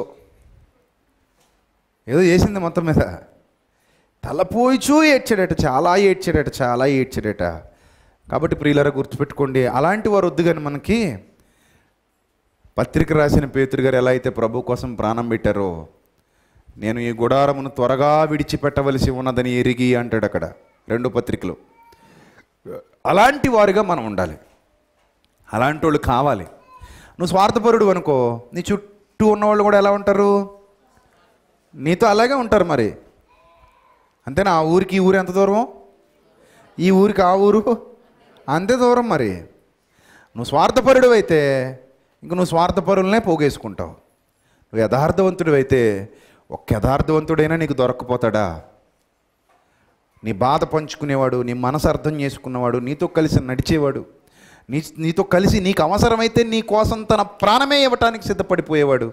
ఏదో చేసింది మొత్తం మీద తలపోయిచూ ఏడ్చాడట చాలా ఏడ్చాడట చాలా ఏడ్చాడట కాబట్టి ప్రియులరా గుర్తుపెట్టుకోండి అలాంటి వారు వద్దు కానీ మనకి పత్రిక రాసిన పేతురు గారు ఎలా అయితే ప్రభు కోసం ప్రాణం పెట్టారో నేను ఈ గుడారమును త్వరగా విడిచిపెట్టవలసి ఉన్నదని ఎరిగి అంటాడు అక్కడ రెండు పత్రికలు అలాంటి వారుగా మనం ఉండాలి అలాంటి వాళ్ళు కావాలి నువ్వు స్వార్థపరుడు అనుకో నీ చుట్టూ ఉన్నవాళ్ళు కూడా ఎలా ఉంటారు నీతో అలాగే ఉంటారు మరి అంతేనా ఆ ఊరికి ఈ ఊరు ఎంత దూరం ఈ ఊరికి ఆ ఊరు అంతే దూరం మరి నువ్వు స్వార్థపరుడు అయితే ఇంక నువ్వు స్వార్థపరులనే పోగేసుకుంటావు నువ్వు యథార్థవంతుడు అయితే ఒక్క యథార్థవంతుడైనా నీకు దొరక్కపోతాడా నీ బాధ పంచుకునేవాడు నీ మనసు అర్థం చేసుకున్నవాడు నీతో కలిసి నడిచేవాడు నీ నీతో కలిసి నీకు అవసరమైతే నీ కోసం తన ప్రాణమే ఇవ్వటానికి సిద్ధపడిపోయేవాడు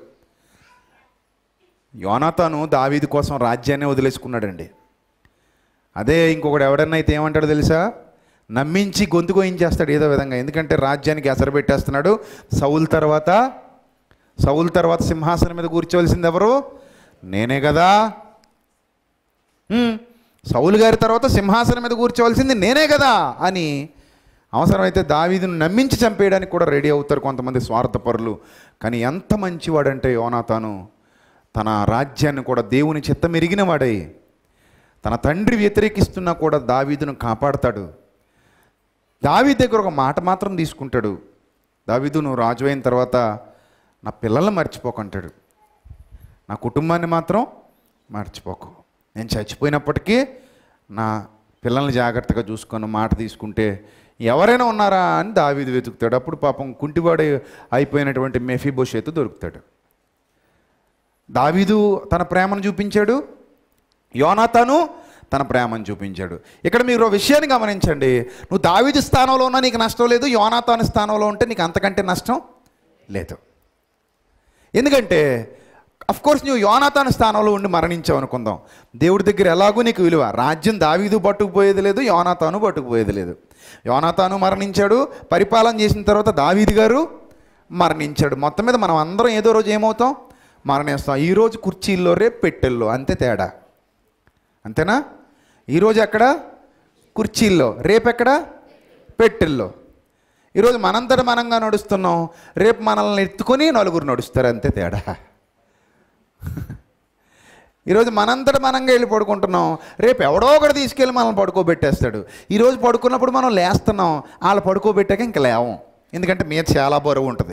యోనాతాను దావీది కోసం రాజ్యాన్ని వదిలేసుకున్నాడండి అదే ఇంకొకడు ఎవడన్నా అయితే ఏమంటాడు తెలుసా నమ్మించి గొంతు కోయించేస్తాడు ఏదో విధంగా ఎందుకంటే రాజ్యానికి ఎసరు పెట్టేస్తున్నాడు సౌల్ తర్వాత సౌల్ తర్వాత సింహాసనం మీద కూర్చోవలసింది ఎవరు నేనే కదా హ్మ్. సౌలు గారి తర్వాత సింహాసనం మీద కూర్చోవలసింది నేనే కదా అని అవసరమైతే దావీదును నమ్మించి చంపేయడానికి కూడా రెడీ అవుతారు కొంతమంది స్వార్థపరులు కానీ ఎంత మంచివాడంటే యోనాతాను తన రాజ్యాన్ని కూడా దేవుని చిత్తం ఎరిగిన వాడై తన తండ్రి వ్యతిరేకిస్తున్నా కూడా దావీదును కాపాడతాడు దావీ దగ్గర ఒక మాట మాత్రం తీసుకుంటాడు దావీదు నువ్వు రాజు అయిన తర్వాత నా పిల్లల్ని మర్చిపోకంటాడు నా కుటుంబాన్ని మాత్రం మర్చిపోకు నేను చచ్చిపోయినప్పటికీ నా పిల్లల్ని జాగ్రత్తగా చూసుకొని మాట తీసుకుంటే ఎవరైనా ఉన్నారా అని దావీదు వెతుకుతాడు అప్పుడు పాపం కుంటివాడు అయిపోయినటువంటి మెఫీబోషేతు దొరుకుతాడు దావీదు తన ప్రేమను చూపించాడు యోనాతాను తన ప్రేమను చూపించాడు ఇక్కడ మీరు ఒక విషయాన్ని గమనించండి నువ్వు దావీదు స్థానంలో ఉన్నా నీకు నష్టం లేదు యోనాతాను స్థానంలో ఉంటే నీకు అంతకంటే నష్టం లేదు ఎందుకంటే కోర్స్ నువ్వు యోనాతాను స్థానంలో ఉండి మరణించావు అనుకుందాం దేవుడి దగ్గర ఎలాగూ నీకు విలువ రాజ్యం దావీదు పట్టుకుపోయేది లేదు యోనాతాను పట్టుకుపోయేది లేదు యోనాతాను మరణించాడు పరిపాలన చేసిన తర్వాత దావీదు గారు మరణించాడు మొత్తం మీద మనం అందరం ఏదో రోజు ఏమవుతాం మరణిస్తాం ఈరోజు కుర్చీల్లో రేపు పెట్టెల్లో అంతే తేడా అంతేనా ఈరోజు ఎక్కడ కుర్చీల్లో రేపెక్కడ పెట్టెల్లో ఈరోజు మనంతట మనంగా నడుస్తున్నాం రేపు మనల్ని ఎత్తుకొని నలుగురు నడుస్తారు అంతే తేడా ఈరోజు మనంతట మనంగా వెళ్ళి పడుకుంటున్నాం రేపు ఎవడో ఒకటి తీసుకెళ్ళి మనల్ని పడుకోబెట్టేస్తాడు ఈరోజు పడుకున్నప్పుడు మనం లేస్తున్నాం వాళ్ళు పడుకోబెట్టాక ఇంక లేవం ఎందుకంటే మీద చాలా బరువు ఉంటుంది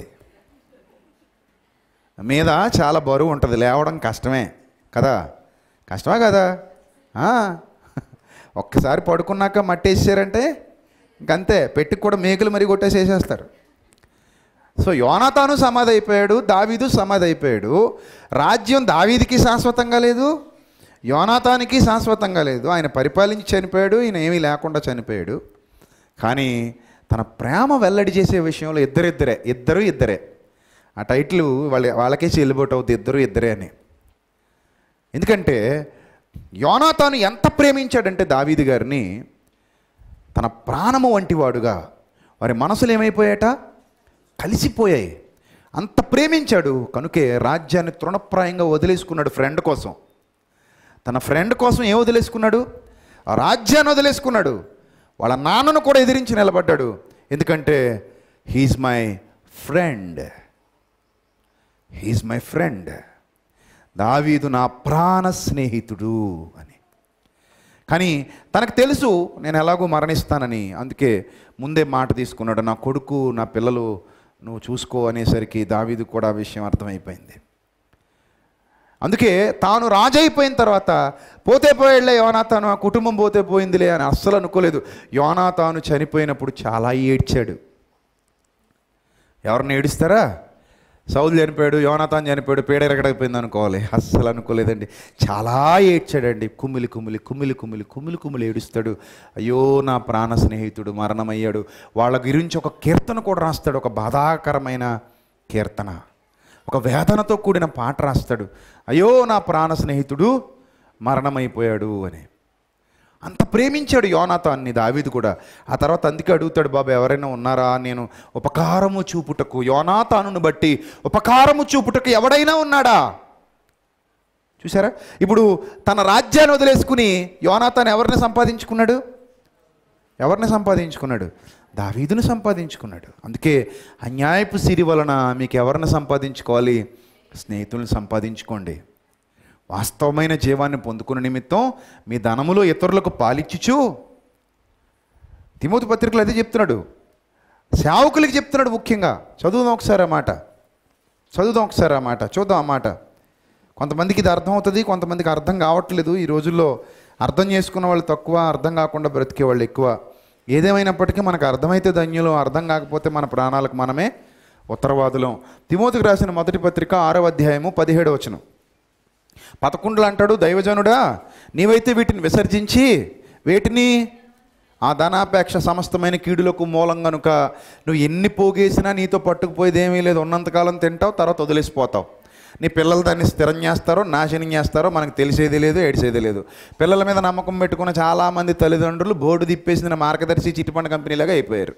మీద చాలా బరువు ఉంటుంది లేవడం కష్టమే కదా కష్టమే కదా ఆ. ఒక్కసారి పడుకున్నాక మట్టేసారంటే ఇంకంతే పెట్టి కూడా మేకులు మరీ కొట్టేసేసేస్తారు సో యోనాతాను సమాధి అయిపోయాడు దావీదు సమాధి అయిపోయాడు రాజ్యం దావీదికి శాశ్వతంగా లేదు యోనాతానికి శాశ్వతంగా లేదు ఆయన పరిపాలించి చనిపోయాడు ఈయన ఏమీ లేకుండా చనిపోయాడు కానీ తన ప్రేమ వెల్లడి చేసే విషయంలో ఇద్దరిద్దరే ఇద్దరు ఇద్దరే ఆ టైటిల్ వాళ్ళ వాళ్ళకే చెల్లుబాటు అవుతుంది ఇద్దరు ఇద్దరే అని ఎందుకంటే యోనాతాను ఎంత ప్రేమించాడంటే దావీదు గారిని తన ప్రాణము వంటివాడుగా వారి మనసులు ఏమైపోయాట కలిసిపోయాయి అంత ప్రేమించాడు కనుకే రాజ్యాన్ని తృణప్రాయంగా వదిలేసుకున్నాడు ఫ్రెండ్ కోసం తన ఫ్రెండ్ కోసం ఏం వదిలేసుకున్నాడు ఆ రాజ్యాన్ని వదిలేసుకున్నాడు వాళ్ళ నాన్నను కూడా ఎదిరించి నిలబడ్డాడు ఎందుకంటే he's my friend he's my friend దావీదు నా ప్రాణ స్నేహితుడు అని కానీ తనకు తెలుసు నేను ఎలాగో మరణిస్తానని అందుకే ముందే మాట తీసుకున్నాడు నా కొడుకు నా పిల్లలు నువ్వు చూసుకో అనేసరికి దావీదు కూడా ఆ విషయం అర్థమైపోయింది అందుకే తాను రాజు అయిపోయిన తర్వాత పోతే పోయేళ్లే యోనాతాను ఆ కుటుంబం పోతే పోయిందిలే అని అస్సలు అనుకోలేదు యోనాతాను చనిపోయినప్పుడు చాలా ఏడ్చాడు ఎవరిని ఏడుస్తారా సౌలు చనిపోయాడు యోనాథాన్ చనిపోయాడు పేడెరగడకపోయింది అనుకోవాలి అస్సలు అనుకోలేదండి చాలా ఏడ్చాడండి కుమిలి కుమిలి కుమిలి కుమిలి కుమిలి కుమిలి ఏడుస్తాడు అయ్యో నా ప్రాణ స్నేహితుడు మరణమయ్యాడు వాళ్ళ గురించి ఒక కీర్తన కూడా రాస్తాడు ఒక బాధాకరమైన కీర్తన ఒక వేదనతో కూడిన పాట రాస్తాడు అయ్యో నా ప్రాణ స్నేహితుడు మరణమైపోయాడు అని అంత ప్రేమించాడు యోనాథాన్ని దావీదు కూడా ఆ తర్వాత అందుకే అడుగుతాడు బాబు ఎవరైనా ఉన్నారా నేను ఉపకారము చూపుటకు యోనాథానును బట్టి ఉపకారము చూపుటకు ఎవడైనా ఉన్నాడా చూసారా ఇప్పుడు తన రాజ్యాన్ని వదిలేసుకుని యోనాథాన్ ఎవరిని సంపాదించుకున్నాడు ఎవరిని సంపాదించుకున్నాడు దావీదును సంపాదించుకున్నాడు అందుకే అన్యాయపు సిరి వలన మీకు ఎవరిని సంపాదించుకోవాలి స్నేహితులను సంపాదించుకోండి వాస్తవమైన జీవాన్ని పొందుకునే నిమిత్తం మీ ధనములో ఇతరులకు పాలిచ్చుచు తిమోతి పత్రికలు అదే చెప్తున్నాడు సేవకులకి చెప్తున్నాడు ముఖ్యంగా చదువుదాం ఒకసారి ఆ మాట చదువుదాం ఒకసారి ఆ మాట చూద్దాం ఆ మాట కొంతమందికి ఇది అర్థం అవుతుంది కొంతమందికి అర్థం కావట్లేదు ఈ రోజుల్లో అర్థం చేసుకున్న వాళ్ళు తక్కువ అర్థం కాకుండా బ్రతికే వాళ్ళు ఎక్కువ ఏదేమైనప్పటికీ మనకు అర్థమైతే ధన్యులు అర్థం కాకపోతే మన ప్రాణాలకు మనమే ఉత్తరవాదులం తిమోతికి రాసిన మొదటి పత్రిక ఆరవ అధ్యాయము పదిహేడు వచనం పదకొండులు అంటాడు దైవజనుడా నీవైతే వీటిని విసర్జించి వేటిని ఆ ధనాపేక్ష సమస్తమైన కీడులకు మూలం కనుక నువ్వు ఎన్ని పోగేసినా నీతో పట్టుకుపోయేది ఏమీ లేదు ఉన్నంతకాలం తింటావు తర్వాత వదిలేసిపోతావు నీ పిల్లలు దాన్ని స్థిరం చేస్తారో నాశనం చేస్తారో మనకు తెలిసేది లేదు ఏడిసేది లేదు పిల్లల మీద నమ్మకం పెట్టుకున్న చాలామంది తల్లిదండ్రులు బోర్డు తిప్పేసిన మార్గదర్శి చిట్టిపండు కంపెనీలాగా అయిపోయారు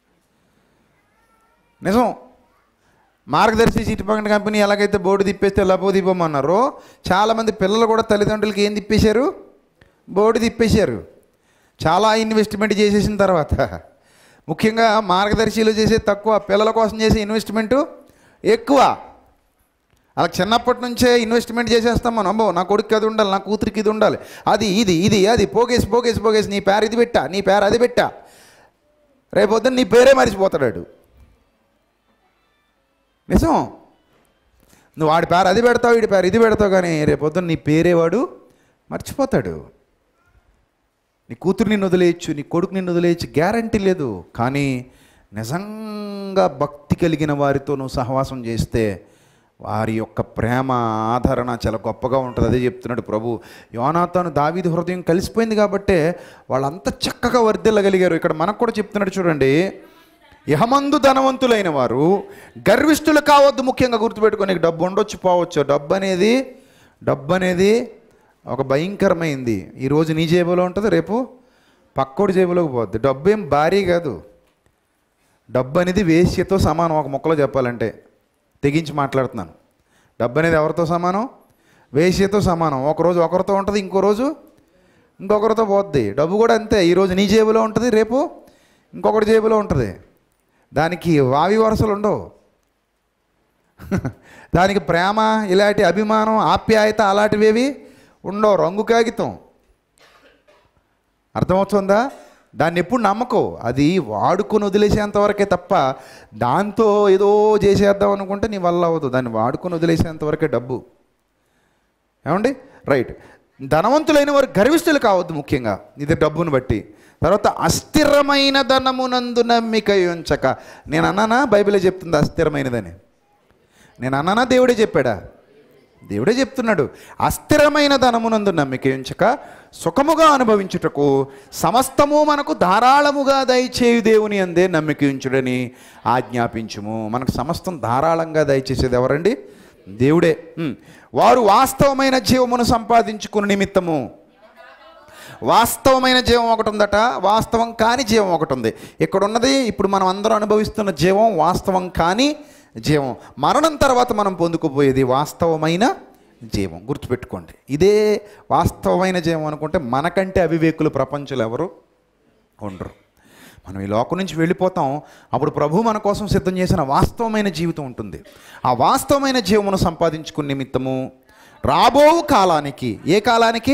నిజం మార్గదర్శి చిట్టిపండు కంపెనీ ఎలాగైతే బోర్డు తిప్పేస్తే లబో దిప్పమన్నారో చాలామంది పిల్లలు కూడా తల్లిదండ్రులకి ఏం తిప్పేశారు బోర్డు తిప్పేశారు చాలా ఇన్వెస్ట్మెంట్ చేసేసిన తర్వాత ముఖ్యంగా మార్గదర్శిలో చేసే తక్కువ పిల్లల కోసం చేసే ఇన్వెస్ట్మెంటు ఎక్కువ అలా చిన్నప్పటి నుంచే ఇన్వెస్ట్మెంట్ చేసేస్తాం మనం అమ్మో నా కొడుకు అది ఉండాలి నా కూతురికి ఇది ఉండాలి అది ఇది ఇది అది పోగేసి పోగేసి పోగేసి నీ పేరు ఇది పెట్టా నీ పేరు అది పెట్టా రేపొద్దున నీ పేరే మరిచిపోతాడు నిజం నువ్వు వాడి పేరు అది పెడతావు వీడి పేరు ఇది పెడతావు కానీ రేపొద్దున నీ పేరే వాడు మర్చిపోతాడు నీ కూతురు నిన్ను వదిలేయచ్చు నీ కొడుకు నిన్ను వదిలేయచ్చు గ్యారంటీ లేదు కానీ నిజంగా భక్తి కలిగిన వారితో నువ్వు సహవాసం చేస్తే వారి యొక్క ప్రేమ ఆదరణ చాలా గొప్పగా ఉంటుంది అదే చెప్తున్నాడు ప్రభు యోనాతాను దావీదు హృదయం కలిసిపోయింది కాబట్టే వాళ్ళంత చక్కగా వర్ధిల్లగలిగారు ఇక్కడ మనకు కూడా చెప్తున్నాడు చూడండి యహమందు ధనవంతులైన వారు గర్విష్ఠులు కావద్దు ముఖ్యంగా గుర్తుపెట్టుకో నీకు డబ్బు ఉండొచ్చు పోవచ్చు డబ్బు అనేది డబ్బు అనేది ఒక భయంకరమైంది ఈరోజు నీ జేబులో ఉంటుంది రేపు పక్కోడి జేబులోకి పోద్ది డబ్బు ఏం భారీ కాదు డబ్బు అనేది వేశ్యతో సమానం ఒక మొక్కలో చెప్పాలంటే తెగించి మాట్లాడుతున్నాను డబ్బు అనేది ఎవరితో సమానం వేశ్యతో సమానం ఒకరోజు ఒకరితో ఉంటుంది ఇంకో రోజు ఇంకొకరితో పోద్ది డబ్బు కూడా అంతే ఈరోజు నీ జేబులో ఉంటుంది రేపు ఇంకొకటి జేబులో ఉంటుంది దానికి వావి వరుసలు ఉండవు దానికి ప్రేమ ఇలాంటి అభిమానం ఆప్యాయత అలాంటివేవి ఉండవు రంగు కాగితం అర్థమవుతుందా దాన్ని ఎప్పుడు నమ్మకో అది వాడుకొని వదిలేసేంత వరకే తప్ప దాంతో ఏదో చేసేద్దాం అనుకుంటే నీ వల్ల అవ్వదు దాన్ని వాడుకొని వదిలేసేంత వరకే డబ్బు ఏమండి రైట్ ధనవంతులైన వారు గర్విష్ఠులు కావద్దు ముఖ్యంగా ఇది డబ్బును బట్టి తర్వాత అస్థిరమైన ధనమునందు నమ్మిక ఉంచక నేను అన్నానా బైబిలే చెప్తుంది అస్థిరమైనదని నేను అన్నానా దేవుడే చెప్పాడా దేవుడే చెప్తున్నాడు అస్థిరమైన ధనమునందు నమ్మిక ఉంచక సుఖముగా అనుభవించుటకు సమస్తము మనకు ధారాళముగా దయచేయు దేవుని అందే నమ్మిక ఉంచుడని ఆజ్ఞాపించుము మనకు సమస్తం ధారాళంగా దయచేసేది ఎవరండి దేవుడే ఉమ్. వారు వాస్తవమైన జీవమును సంపాదించుకుని నిమిత్తము వాస్తవమైన జీవం ఒకటి ఉందట వాస్తవం కాని జీవం ఒకటి ఉంది ఇక్కడ ఉన్నది ఇప్పుడు మనం అందరం అనుభవిస్తున్న జీవం వాస్తవం కాని జీవం మరణం తర్వాత మనం పొందుకుపోయేది వాస్తవమైన జీవం గుర్తుపెట్టుకోండి ఇదే వాస్తవమైన జీవం అనుకుంటే మనకంటే అవివేకులు ప్రపంచంలో ఎవరు ఉండరు మనం ఈ లోకం నుంచి వెళ్ళిపోతాం అప్పుడు ప్రభు మన కోసం సిద్ధం చేసిన వాస్తవమైన జీవితం ఉంటుంది ఆ వాస్తవమైన జీవమును సంపాదించుకునే నిమిత్తము రాబో కాలానికి ఏ కాలానికి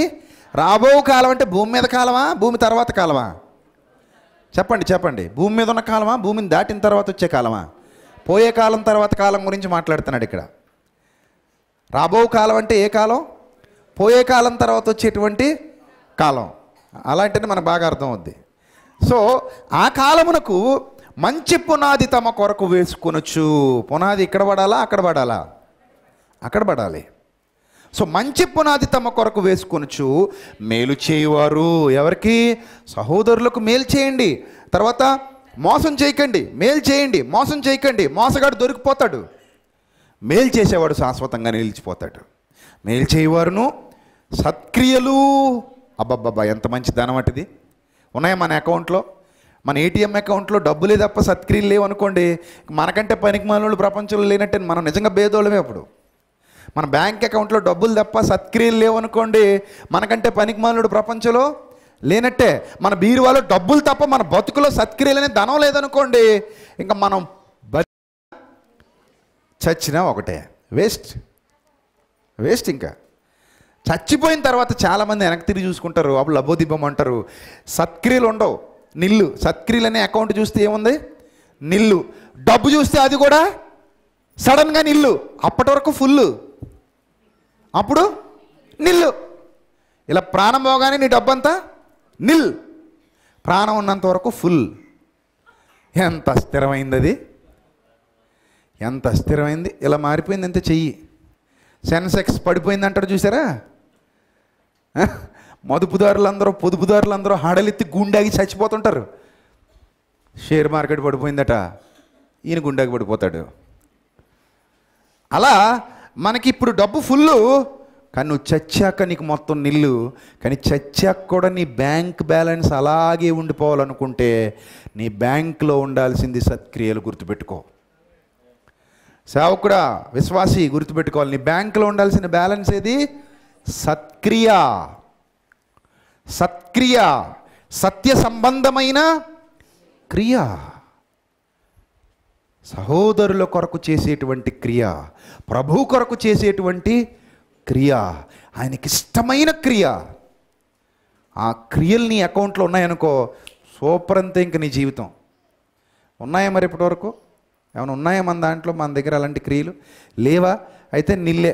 రాబో కాలం అంటే భూమి మీద కాలమా భూమి తర్వాత కాలమా చెప్పండి చెప్పండి భూమి మీద ఉన్న కాలమా భూమిని దాటిన తర్వాత వచ్చే కాలమా పోయే కాలం తర్వాత కాలం గురించి మాట్లాడుతున్నాడు ఇక్కడ రాబో కాలం అంటే ఏ కాలం పోయే కాలం తర్వాత వచ్చేటువంటి కాలం అలాంటిది మనకు బాగా అర్థం అవుద్ది సో ఆ కాలమునకు మంచి పునాది తమ కొరకు వేసుకొనొచ్చు పునాది ఇక్కడ పడాలా అక్కడ పడాలా అక్కడ పడాలి సో మంచి పునాది తమ కొరకు వేసుకొనొచ్చు మేలు చేయువారు ఎవరికి సహోదరులకు మేలు చేయండి తర్వాత మోసం చేయకండి మేలు చేయండి మోసం చేయకండి మోసగాడు దొరికిపోతాడు మేలు చేసేవాడు శాశ్వతంగా నిలిచిపోతాడు మేలు చేయవారును సత్క్రియలు అబ్బబ్బబ్బా ఎంత మంచి ధనం అటుది ఉన్నాయా మన అకౌంట్లో మన ఏటీఎం అకౌంట్లో డబ్బులే తప్ప సత్క్రియలు లేవు అనుకోండి మనకంటే పనికి మాలోళ్ళు ప్రపంచంలో లేనట్టే మనం నిజంగా భేదోళమే అప్పుడు మన బ్యాంక్ అకౌంట్లో డబ్బులు తప్ప సత్క్రియలు లేవు అనుకోండి మనకంటే పనికి మాలోడు ప్రపంచంలో లేనట్టే మన బీరువాలో డబ్బులు తప్ప మన బతుకులో సత్క్రియలు అనే ధనం లేదనుకోండి ఇంకా మనం బ చచ్చినా ఒకటే వేస్ట్ వేస్ట్ ఇంకా చచ్చిపోయిన తర్వాత చాలామంది వెనక్కి తిరిగి చూసుకుంటారు అప్పుడు లబోదిబ్బం అంటారు సత్క్రియలు ఉండవు నిల్లు సత్క్రియలు అనే అకౌంట్ చూస్తే ఏముంది నిల్లు డబ్బు చూస్తే అది కూడా సడన్గా నిల్లు అప్పటి వరకు ఫుల్ అప్పుడు నిల్లు ఇలా ప్రాణం పోగానే నీ డబ్బంతా నిల్ ప్రాణం ఉన్నంత వరకు ఫుల్ ఎంత స్థిరమైంది అది ఎంత స్థిరమైంది ఇలా మారిపోయింది ఎంత చెయ్యి సెన్సెక్స్ పడిపోయింది అంటారు చూసారా ఆ? మదుపుదారులందరూ పొదుపుదారులందరూ హడలెత్తి గుండాగి చచ్చిపోతుంటారు షేర్ మార్కెట్ పడిపోయిందట ఈయన గుండాకి పడిపోతాడు అలా మనకి ఇప్పుడు డబ్బు ఫుల్లు కానీ నువ్వు చచ్చాక నీకు మొత్తం నిల్లు కానీ చచ్చాక కూడా నీ బ్యాంక్ బ్యాలెన్స్ అలాగే ఉండిపోవాలనుకుంటే నీ బ్యాంక్లో ఉండాల్సింది సత్క్రియలు గుర్తుపెట్టుకో సేవకుడా విశ్వాసి గుర్తుపెట్టుకోవాలి నీ బ్యాంకులో ఉండాల్సిన బ్యాలెన్స్ ఏది సత్క్రియ సత్క్రియ సత్య సంబంధమైన క్రియ సహోదరుల కొరకు చేసేటువంటి క్రియ ప్రభు కొరకు చేసేటువంటి క్రియ ఆయనకి ఇష్టమైన క్రియ ఆ క్రియలు నీ అకౌంట్లో ఉన్నాయనుకో సూపర్ అంతే ఇంక నీ జీవితం ఉన్నాయా మరి ఇప్పటివరకు ఏమైనా ఉన్నాయా మన దాంట్లో మన దగ్గర అలాంటి క్రియలు లేవా అయితే నిల్లే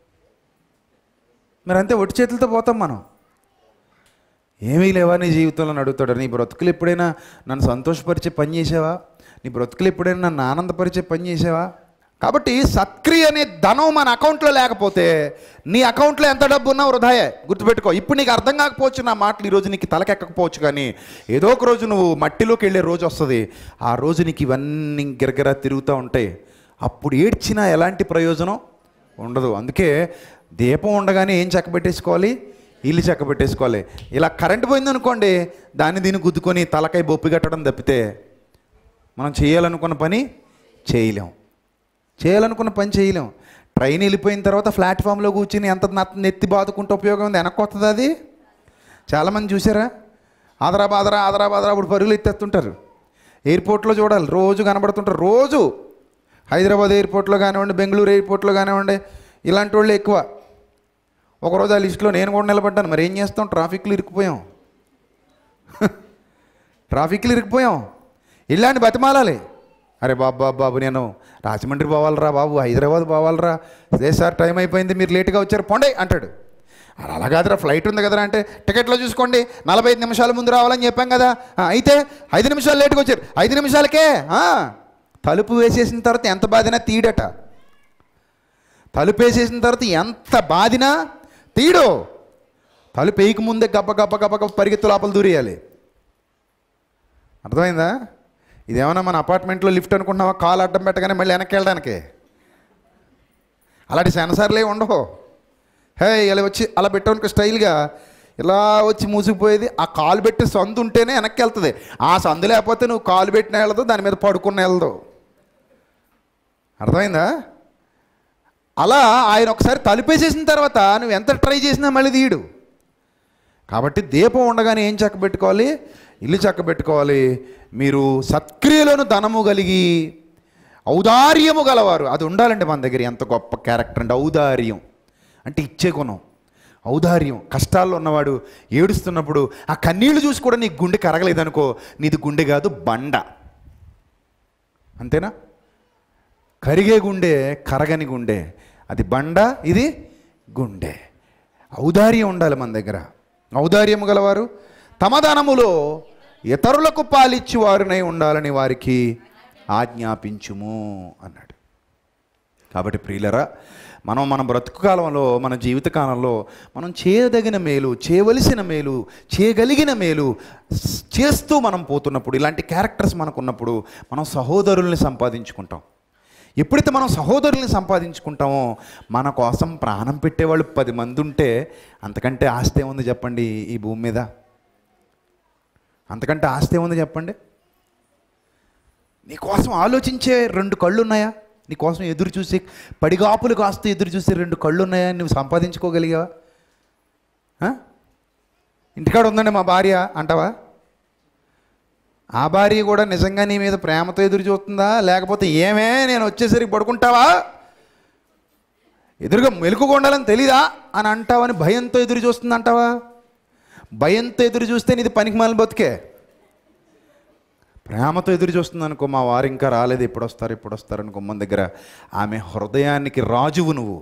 మరి అంతే ఒట్టి చేతులతో పోతాం మనం ఏమీ లేవా నీ జీవితంలో అని అడుగుతాడు నీ బ్రతుకులు ఎప్పుడైనా నన్ను సంతోషపరిచే పని చేసావా నీ బ్రతుకులు ఎప్పుడైనా నన్ను ఆనందపరిచే పని చేసావా కాబట్టి సత్క్రియ అనే ధనం మన అకౌంట్లో లేకపోతే నీ అకౌంట్లో ఎంత డబ్బు ఉన్నా వృధాయే గుర్తుపెట్టుకో ఇప్పుడు నీకు అర్థం కాకపోవచ్చు నా మాటలు ఈరోజు నీకు తలకెక్కకపోవచ్చు కానీ ఏదో ఒక రోజు నువ్వు మట్టిలోకి వెళ్ళే రోజు వస్తుంది ఆ రోజు నీకు ఇవన్నీ గిరగిరా తిరుగుతూ ఉంటాయి అప్పుడు ఏడ్చినా ఎలాంటి ప్రయోజనం ఉండదు అందుకే దీపం ఉండగానే ఏం చక్కబెట్టేసుకోవాలి ఇల్లు చక్కబెట్టేసుకోవాలి ఇలా కరెంట్ పోయిందనుకోండి దాన్ని దీన్ని గుద్దుకొని తలకాయ బొప్పి కట్టడం తప్పితే మనం చేయాలనుకున్న పని చేయలేం చేయాలనుకున్న పని చేయలేం ట్రైన్ వెళ్ళిపోయిన తర్వాత ప్లాట్ఫామ్లో కూర్చుని ఎంత నత్- నెత్తి బాదుకుంటే ఉపయోగం ఉంది వెనక్కి వస్తుంది అది చాలామంది చూసారా ఆదరా బాదరా ఆదరా బాదరా అప్పుడు పరుగులు ఎత్తేస్తుంటారు ఎయిర్పోర్ట్లో చూడాలి రోజు కనబడుతుంటారు రోజు హైదరాబాద్ ఎయిర్పోర్ట్లో కానివ్వండి బెంగళూరు ఎయిర్పోర్ట్లో కానివ్వండి ఇలాంటి వాళ్ళు ఎక్కువ ఒకరోజు ఆ లిస్టులో నేను కూడా నిలబడ్డాను మరి ఏం చేస్తాం ట్రాఫిక్లో ఇరుక్కుపోయాం ట్రాఫిక్లో ఇరుక్కుపోయాం ఇలాంటి బతిమాలాలి అరే బాబు బాబు బాబు నేను రాజమండ్రి పోవాలరా బాబు హైదరాబాద్ పోవాలరా అదే సార్ టైం అయిపోయింది మీరు లేట్గా వచ్చారు పొండే అంటాడు అరే అలా కాదురా ఫ్లైట్ ఉంది కదరా అంటే టికెట్లో చూసుకోండి నలభై ఐదు నిమిషాల ముందు రావాలని చెప్పాం కదా ఆ, అయితే ఐదు నిమిషాలు లేట్గా వచ్చారు ఐదు నిమిషాలకే ఆ, తలుపు వేసేసిన తర్వాత ఎంత బాధినా తీయడట తలుపు వేసేసిన తర్వాత ఎంత బాధినా తీయడు తలుపు వేయక ముందే గబ్బ గబ్బ గబ్బ గబ్బ పరిగెత్తు లోపల దూరేయాలి అర్థమైందా ఇదేమన్నా మన అపార్ట్మెంట్లో లిఫ్ట్ అనుకుంటున్నావా కాలు అడ్డం పెట్టగానే మళ్ళీ వెనక్కి వెళ్ళడానికి అలాంటి సెన్సార్లే ఉండవు హే ఇలా వచ్చి అలా పెట్టడానికి స్టైల్గా ఇలా వచ్చి మూసుకుపోయేది ఆ కాలు పెట్టి సందు ఉంటేనే వెనక్కి వెళ్తుంది ఆ సందు లేకపోతే నువ్వు కాలు పెట్టిన వెళ్ళదు దాని మీద పడుకున్న వెళ్ళదు అర్థమైందా అలా ఆయన ఒకసారి తలుపేసేసిన తర్వాత నువ్వు ఎంత ట్రై చేసినా మళ్ళీ తీయడు కాబట్టి దీపం ఉండగానే ఏం చక్కబెట్టుకోవాలి ఇల్లు చక్కబెట్టుకోవాలి మీరు సత్క్రియలను ధనము కలిగి ఔదార్యము గలవారు అది ఉండాలండి మన దగ్గర ఎంత గొప్ప క్యారెక్టర్ అంటే ఔదార్యం అంటే ఇచ్చే గుణం ఔదార్యం కష్టాల్లో ఉన్నవాడు ఏడుస్తున్నప్పుడు ఆ కన్నీళ్లు చూసి కూడా నీ గుండె కరగలేదనుకో నీది గుండె కాదు బండ అంతేనా కరిగే గుండె కరగని గుండె అది బండ ఇది గుండె ఔదార్యం ఉండాలి మన దగ్గర ఔదార్యము గలవారు తమ ధనములో ఇతరులకు పాలిచ్చి వారినై ఉండాలని వారికి ఆజ్ఞాపించుము అన్నాడు కాబట్టి ప్రియులరా మనం మన బ్రతుకు కాలంలో మన జీవిత కాలంలో మనం చేయదగిన మేలు చేయవలసిన మేలు చేయగలిగిన మేలు స్- చేస్తూ మనం పోతున్నప్పుడు ఇలాంటి క్యారెక్టర్స్ మనకు ఉన్నప్పుడు మనం సహోదరుల్ని సంపాదించుకుంటాం ఎప్పుడైతే మనం సహోదరుల్ని సంపాదించుకుంటామో మన కోసం ప్రాణం పెట్టేవాళ్ళు పది మంది ఉంటే అంతకంటే ఆస్తి ఏముంది చెప్పండి ఈ భూమి మీద అంతకంటే ఆస్తి ఏముంది చెప్పండి నీ కోసం ఆలోచించే రెండు కళ్ళు ఉన్నాయా నీ కోసం ఎదురు చూసి పడిగాపులు కాస్తూ ఎదురు చూసే రెండు కళ్ళు ఉన్నాయా నువ్వు సంపాదించుకోగలిగావా ఆ? ఇంటికాడ ఉందండి మా భార్య అంటావా ఆ భార్య కూడా నిజంగా నీ మీద ప్రేమతో ఎదురు చూస్తుందా లేకపోతే ఏమే నేను వచ్చేసరికి పడుకుంటావా ఎదురుగా మెలుకుగా ఉండాలని తెలీదా అని అంటావని భయంతో ఎదురు చూస్తుంది అంటావా భయంతో ఎదురు చూస్తే నీది పనికి మాలిన బతికే ప్రేమతో ఎదురు చూస్తుంది అనుకో మా వారు ఇంకా రాలేదు ఎప్పుడు వస్తారు ఎప్పుడు వస్తారు అనుకో మన దగ్గర ఆమె హృదయానికి రాజువు నువ్వు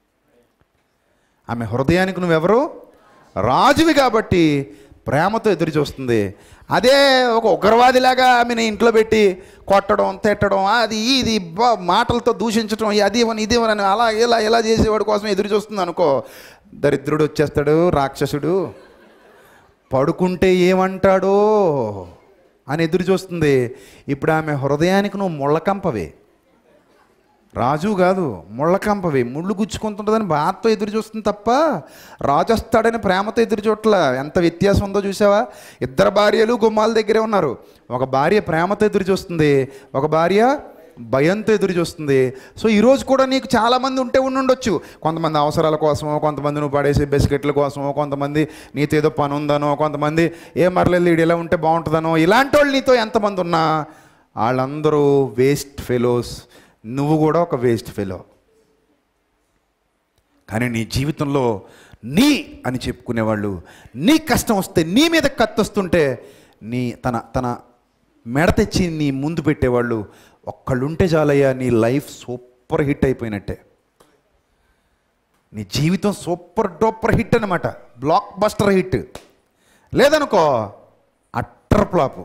ఆమె హృదయానికి నువ్వెవరు రాజువి కాబట్టి ప్రేమతో ఎదురు చూస్తుంది అదే ఒక ఉగ్రవాదిలాగా ఆమెను ఇంట్లో పెట్టి కొట్టడం తిట్టడం అది ఇది బా- మాటలతో దూషించడం అది ఇవ్వని ఇది ఇవ్వని అలా ఇలా ఇలా చేసేవాడి కోసం ఎదురు చూస్తుంది అనుకో దరిద్రుడు వచ్చేస్తాడు రాక్షసుడు పడుకుంటే ఏమంటాడో అని ఎదురు చూస్తుంది ఇప్పుడు ఆమె హృదయానికి నువ్వు ముళ్ళకంపవే రాజు కాదు ముళ్ళకంపవి ముళ్ళు గుచ్చుకుంటుంటుందని బాధతో ఎదురు చూస్తుంది తప్ప రాజు వస్తాడని ప్రేమతో ఎదురు చూడట్లా ఎంత వ్యత్యాసం ఉందో చూసావా ఇద్దరు భార్యలు గుమ్మాల దగ్గరే ఉన్నారు ఒక భార్య ప్రేమతో ఎదురు చూస్తుంది ఒక భార్య భయంతో ఎదురు చూస్తుంది సో ఈరోజు కూడా నీకు చాలామంది ఉంటే ఉండి ఉండొచ్చు కొంతమంది అవసరాల కోసమో కొంతమంది నువ్వు పడేసే బిస్కెట్ల కోసమో కొంతమంది నీతో ఏదో పని ఉందనో కొంతమంది ఏ మరలేదు వీడు ఇలా ఉంటే బాగుంటుందనో ఇలాంటి వాళ్ళు నీతో ఎంతమంది ఉన్నా వాళ్ళందరూ వేస్ట్ ఫెలోస్ నువ్వు కూడా ఒక వేస్ట్ ఫెలో కానీ నీ జీవితంలో నీ అని చెప్పుకునేవాళ్ళు నీ కష్టం వస్తే నీ మీద కత్తి వస్తుంటే నీ తన తన మెడ తెచ్చి నీ ముందు పెట్టేవాళ్ళు ఒక్కళ్ళుంటే చాలయ్యా నీ లైఫ్ సూపర్ హిట్ అయిపోయినట్టే నీ జీవితం సూపర్ డూపర్ హిట్ అనమాట బ్లాక్ బస్టర్ హిట్ లేదనుకో అట్టర్ ఫ్లాపు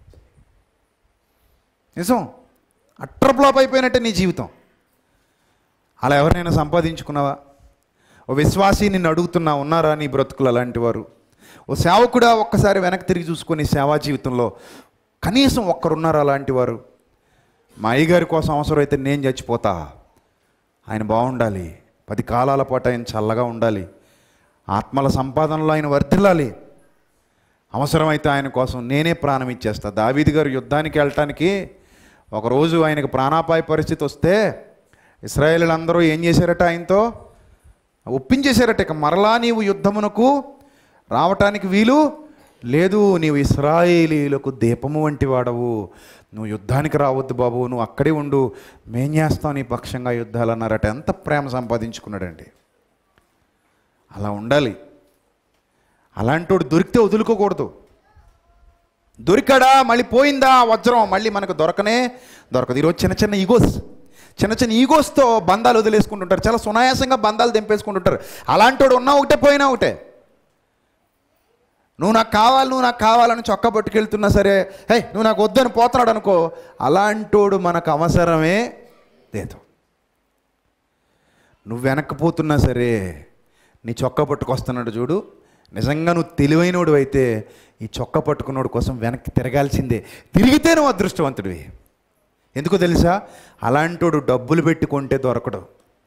నిజం అట్టర్ ఫ్లాప్ అయిపోయినట్టే నీ జీవితం అలా ఎవరినైనా సంపాదించుకున్నావా ఓ విశ్వాసి నిన్ను అడుగుతున్నా ఉన్నారా నీ బ్రతుకులు అలాంటి వారు ఓ సేవకుడా ఒక్కసారి వెనక్కి తిరిగి చూసుకొని సేవా జీవితంలో కనీసం ఒక్కరున్నారా అలాంటి వారు మా అయ్యగారి కోసం అవసరమైతే నేను చచ్చిపోతా ఆయన బాగుండాలి పది కాలాల పాటు ఆయన చల్లగా ఉండాలి ఆత్మల సంపాదనలో ఆయన వర్ధిల్లాలి అవసరమైతే ఆయన కోసం నేనే ప్రాణం ఇచ్చేస్తా దావీది గారు యుద్ధానికి వెళ్ళటానికి ఒకరోజు ఆయనకు ప్రాణాపాయ పరిస్థితి వస్తే ఇస్రాయేలీలందరూ ఏం చేశారట ఆయనతో ఒప్పించేశారట ఇక మరలా నీవు యుద్ధమునకు రావటానికి వీలు లేదు నీవు ఇస్రాయేలీలకు దీపము వంటి వాడవు నువ్వు యుద్ధానికి రావద్దు బాబు నువ్వు అక్కడే ఉండు మేం చేస్తాం నీ పక్షంగా యుద్ధాలు అన్నారట ఎంత ప్రేమ సంపాదించుకున్నాడండి అలా ఉండాలి అలాంటోడు దొరికితే వదులుకోకూడదు దొరికాడా మళ్ళీ పోయిందా ఆ వజ్రం మళ్ళీ మనకు దొరకనే దొరకదు ఈరోజు చిన్న చిన్న ఈగోస్ చిన్న చిన్న ఈగోస్తో బంధాలు వదిలేసుకుంటుంటారు చాలా సునాయాసంగా బంధాలు తెంపేసుకుంటుంటారు అలాంటోడు ఉన్నా ఒకటే పోయినా ఒకటే నువ్వు నాకు కావాలి నువ్వు నాకు కావాలని చొక్కా పట్టుకెళ్తున్నా సరే హే నువ్వు నాకు వద్దని పోతున్నాడు అనుకో అలాంటోడు మనకు అవసరమే లేదు నువ్వు వెనక్కిపోతున్నా సరే నీ చొక్కా పట్టుకొస్తున్నాడు చూడు నిజంగా నువ్వు తెలివైనోడు అయితే ఈ చొక్కా పట్టుకున్నోడు కోసం వెనక్కి తిరగాల్సిందే తిరిగితే నువ్వు అదృష్టవంతుడివి ఎందుకో తెలుసా అలాంటోడు డబ్బులు పెట్టి కొంటే దొరకడు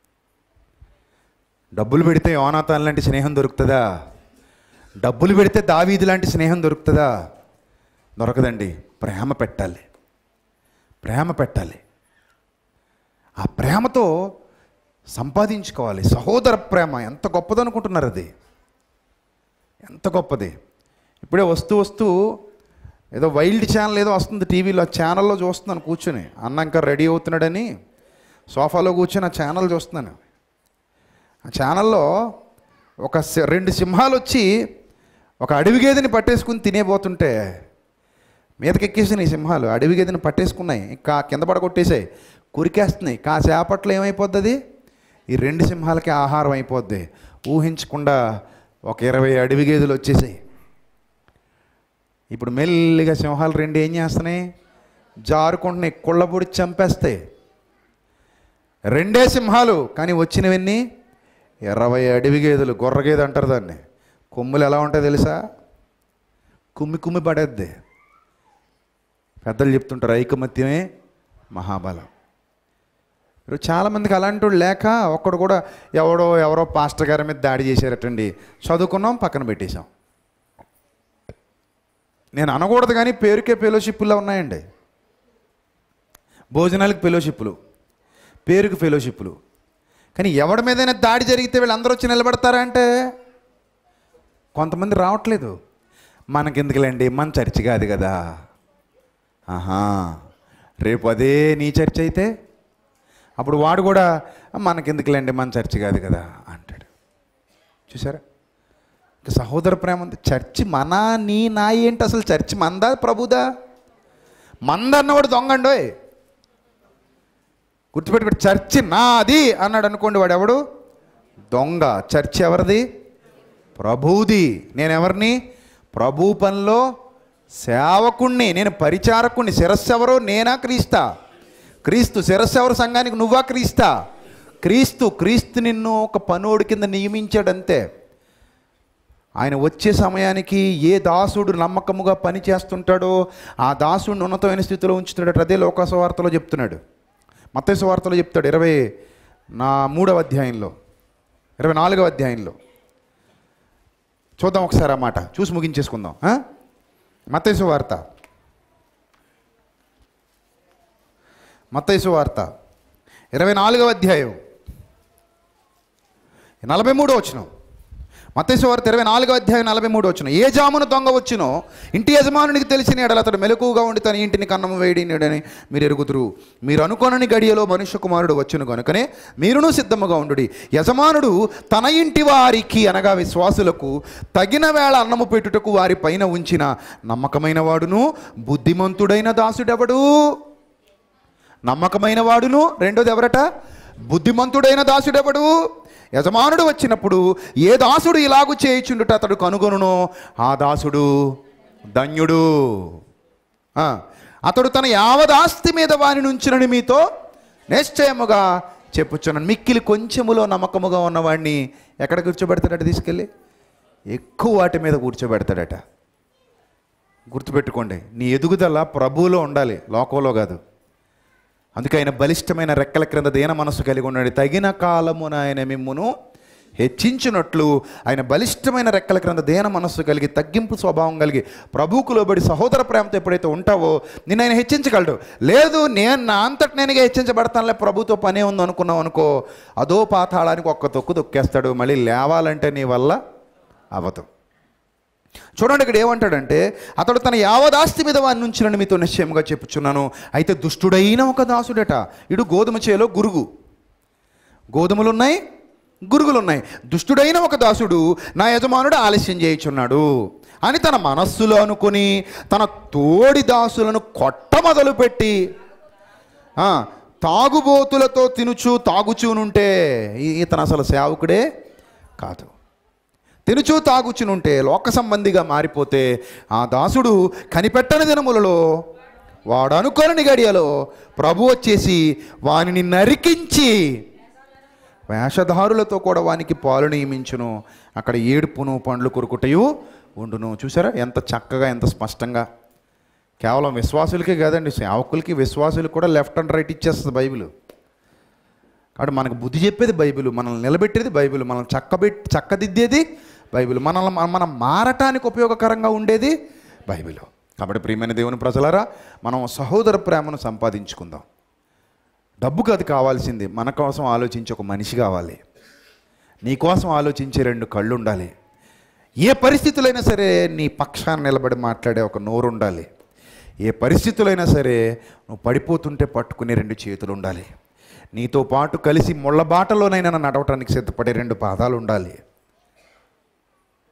డబ్బులు పెడితే యోనాథాన్ లాంటి స్నేహం దొరుకుతుందా డబ్బులు పెడితే దావీది లాంటి స్నేహం దొరుకుతుందా దొరకదండి ప్రేమ పెట్టాలి ప్రేమ పెట్టాలి ఆ ప్రేమతో సంపాదించుకోవాలి సహోదర ప్రేమ ఎంత గొప్పదనుకుంటున్నారు అది ఎంత గొప్పది ఇప్పుడే వస్తూ వస్తూ ఏదో వైల్డ్ ఛానల్ ఏదో వస్తుంది టీవీలో ఆ ఛానల్లో చూస్తున్నాను కూర్చొని అన్న ఇంకా రెడీ అవుతున్నాడని సోఫాలో కూర్చొని ఆ ఛానల్ చూస్తున్నాను ఆ ఛానల్లో ఒక సి- రెండు సింహాలు వచ్చి ఒక అడవి గేదెని పట్టేసుకుని తినేపోతుంటే మీదకి ఎక్కేసినాయి ఈ సింహాలు అడవి గేదెని పట్టేసుకున్నాయి ఇంకా కింద పడగొట్టేసాయి కురికేస్తున్నాయి కాసేపట్లో ఏమైపోద్ది అది ఈ రెండు సింహాలకి ఆహారం అయిపోద్ది ఊహించకుండా ఒక ఇరవై అడవి గేదెలు వచ్చేసాయి ఇప్పుడు మెల్లిగా సింహాలు రెండు ఏం చేస్తున్నాయి జారుకుంటున్నాయి కుళ్ళబొడి చంపేస్తాయి రెండే సింహాలు కానీ వచ్చినవన్నీ ఇరవై అడవి గేదెలు గొర్ర గేదె అంటారు దాన్ని కొమ్ములు ఎలా ఉంటాయి తెలుసా కుమ్మి కుమ్మి పడేద్ది పెద్దలు చెప్తుంటారు ఐకమత్యమే మహాబలం ఈరోజు చాలామందికి అలాంటి వాళ్ళు లేక ఒక్కడు కూడా ఎవడో ఎవరో పాస్టర్ గారి మీద దాడి చేశారటండి చదువుకున్నాం పక్కన పెట్టేశాం నేను అనకూడదు కానీ పేరుకే ఫెలోషిప్పుల్లో ఉన్నాయండి భోజనాలకు ఫెలోషిప్పులు పేరుకు ఫెలోషిప్పులు కానీ ఎవడి మీదైనా దాడి జరిగితే వీళ్ళందరూ వచ్చి నిలబడతారా అంటే కొంతమంది రావట్లేదు మనకెందుకులేండి మన చర్చి కాదు కదా ఆహా రేపు అదే నీ చర్చ్ అయితే అప్పుడు వాడు కూడా మనకెందుకులేండి మన చర్చి కాదు కదా అంటాడు చూసారా ఇక సహోదర ప్రేమ ఉంది చర్చి మన నీ నా ఏంటి అసలు చర్చి మందా ప్రభుదా మంద అన్నవాడు దొంగండోయ్ గుర్తుపెట్టుకోండి చర్చి నాది అన్నాడు అనుకోండి వాడు ఎవడు దొంగ చర్చి ఎవరిది ప్రభువుది నేను ఎవరిని ప్రభు పనిలో సేవకుణ్ణి నేను పరిచారకుణ్ణి శిరస్సు ఎవరు నేనా క్రీస్తా క్రీస్తు శిరస్సు ఎవరు సంఘానికి నువ్వా క్రీస్తా క్రీస్తు క్రీస్తు నిన్ను ఒక పనోడి కింద నియమించాడంతే ఆయన వచ్చే సమయానికి ఏ దాసుడు నమ్మకముగా పని చేస్తుంటాడో ఆ దాసుడిని ఉన్నతమైన స్థితిలో ఉంచుతాడు అదే లోకాసు వార్తలో చెప్తున్నాడు మత్తేసు వార్తలో చెప్తాడు ఇరవై నా మూడవ అధ్యాయంలో ఇరవై నాలుగవ అధ్యాయంలో చూద్దాం ఒకసారి ఆ మాట చూసి ముగించేసుకుందాం ఆ? మత్తేసు వార్త మత్తైసు వార్త ఇరవై నాలుగవ అధ్యాయం నలభై మూడో వచ్చిన మత్తైసు వార్త ఇరవై నాలుగవ అధ్యాయం నలభై మూడు వచ్చిన ఏ జామున దొంగ వచ్చినో ఇంటి యజమానునికి తెలిసిన ఎడల అతడు మెలకుగా ఉండి తన ఇంటిని కన్నము వేడినడని మీరు ఎరుగుతురు మీరు అనుకోనని గడియలో మనుష్య కుమారుడు వచ్చును కనుకనే మీరును సిద్ధముగా ఉండు యజమానుడు తన ఇంటి వారికి అనగా విశ్వాసులకు తగిన వేళ అన్నము పెట్టుటకు వారి పైన ఉంచిన నమ్మకమైన వాడును బుద్ధిమంతుడైన దాసుడెవడు నమ్మకమైన వాడును రెండోది ఎవరట బుద్ధిమంతుడైన దాసుడెవడు యజమానుడు వచ్చినప్పుడు ఏ దాసుడు ఇలాగు చేయిచుండుట అతడు కనుగొనునో ఆ దాసుడు ధన్యుడు ఆ, అతడు తన యావదాస్తి మీద వాని నుంచినని మీతో నిశ్చయముగా చెప్పుచున్నాను మిక్కిలి కొంచెములో నమ్మకముగా ఉన్నవాడిని ఎక్కడ కూర్చోబెడతాడట తీసుకెళ్ళి ఎక్కువ వాటి మీద కూర్చోబెడతాడట గుర్తుపెట్టుకోండి నీ ఎదుగుదల ప్రభువులో ఉండాలి లోకంలో కాదు అందుకే ఆయన బలిష్టమైన రెక్కల క్రింద దేన మనసు కలిగి ఉన్నాడు తగిన కాలమున ఆయన మిమ్మును హెచ్చించినట్లు ఆయన బలిష్టమైన రెక్కల క్రింద దేన మనస్సు కలిగి తగ్గింపు స్వభావం కలిగి ప్రభువుకు లోబడి సహోదర ప్రేమతో ఎప్పుడైతే ఉంటావో నిన్ను ఆయన హెచ్చించగలడు లేదు నేను నా అంతటి నేనుగా హెచ్చించబడతానులే ప్రభుతో పనే ఉంది అనుకున్నావు అనుకో అదో పాతాళానికి ఒక్క తొక్కు తొక్కేస్తాడు మళ్ళీ లేవాలంటే నీ వల్ల అవదు చూడండి ఇక్కడ ఏమంటాడంటే అతడు తన యావదాస్తి మీద వారి నుంచి మీతో నిశ్చయంగా చెప్పుచున్నాను అయితే దుష్టుడైన ఒక దాసుడట ఇడు గోధుమ చేలో గురుగు గోధుమలు ఉన్నాయి గురుగులు ఉన్నాయి దుష్టుడైన ఒక దాసుడు నా యజమానుడు ఆలస్యం చేయుచున్నాడు అని తన మనస్సులో అనుకుని తన తోడి దాసులను కొట్ట మొదలుపెట్టి ఆ, తాగుబోతులతో తినుచు తాగుచూనుంటే ఈ- ఇతను అసలు సేవకుడే కాదు తినుచూ తాగుచునుంటే లోక సంబంధిగా మారిపోతే ఆ దాసుడు కనిపెట్టని దినములలో వాడు అనుకోని గడియలో ప్రభు వచ్చేసి వానిని నరికించి వేషధారులతో కూడా వానికి పాలు నియమించును అక్కడ ఏడుపును పండ్లు కొరుకుటయు ఉండును చూసారా ఎంత చక్కగా ఎంత స్పష్టంగా కేవలం విశ్వాసులకే కాదండి సేవకులకి విశ్వాసులకు కూడా లెఫ్ట్ అండ్ రైట్ ఇచ్చేస్తుంది బైబిల్ కాబట్టి మనకు బుద్ధి చెప్పేది బైబిల్ మనల్ని నిలబెట్టేది బైబిల్ మనల్ని చక్కబెట్టి చక్కదిద్దేది బైబిల్ మనల్ని మన- మనం మారటానికి ఉపయోగకరంగా ఉండేది బైబిల్ కాబట్టి ప్రియమైన దేవుని ప్రజలారా మనం సహోదర ప్రేమను సంపాదించుకుందాం డబ్బుకు అది కావాల్సింది మన కోసం ఆలోచించే ఒక మనిషి కావాలి నీ కోసం ఆలోచించే రెండు కళ్ళు ఉండాలి ఏ పరిస్థితులైనా సరే నీ పక్షాన్ని నిలబడి మాట్లాడే ఒక నోరు ఉండాలి ఏ పరిస్థితులైనా సరే నువ్వు పడిపోతుంటే పట్టుకునే రెండు చేతులు ఉండాలి నీతో పాటు కలిసి ముళ్ళ బాటలోనైనా నడవటానికి సిద్ధపడే రెండు పాదాలు ఉండాలి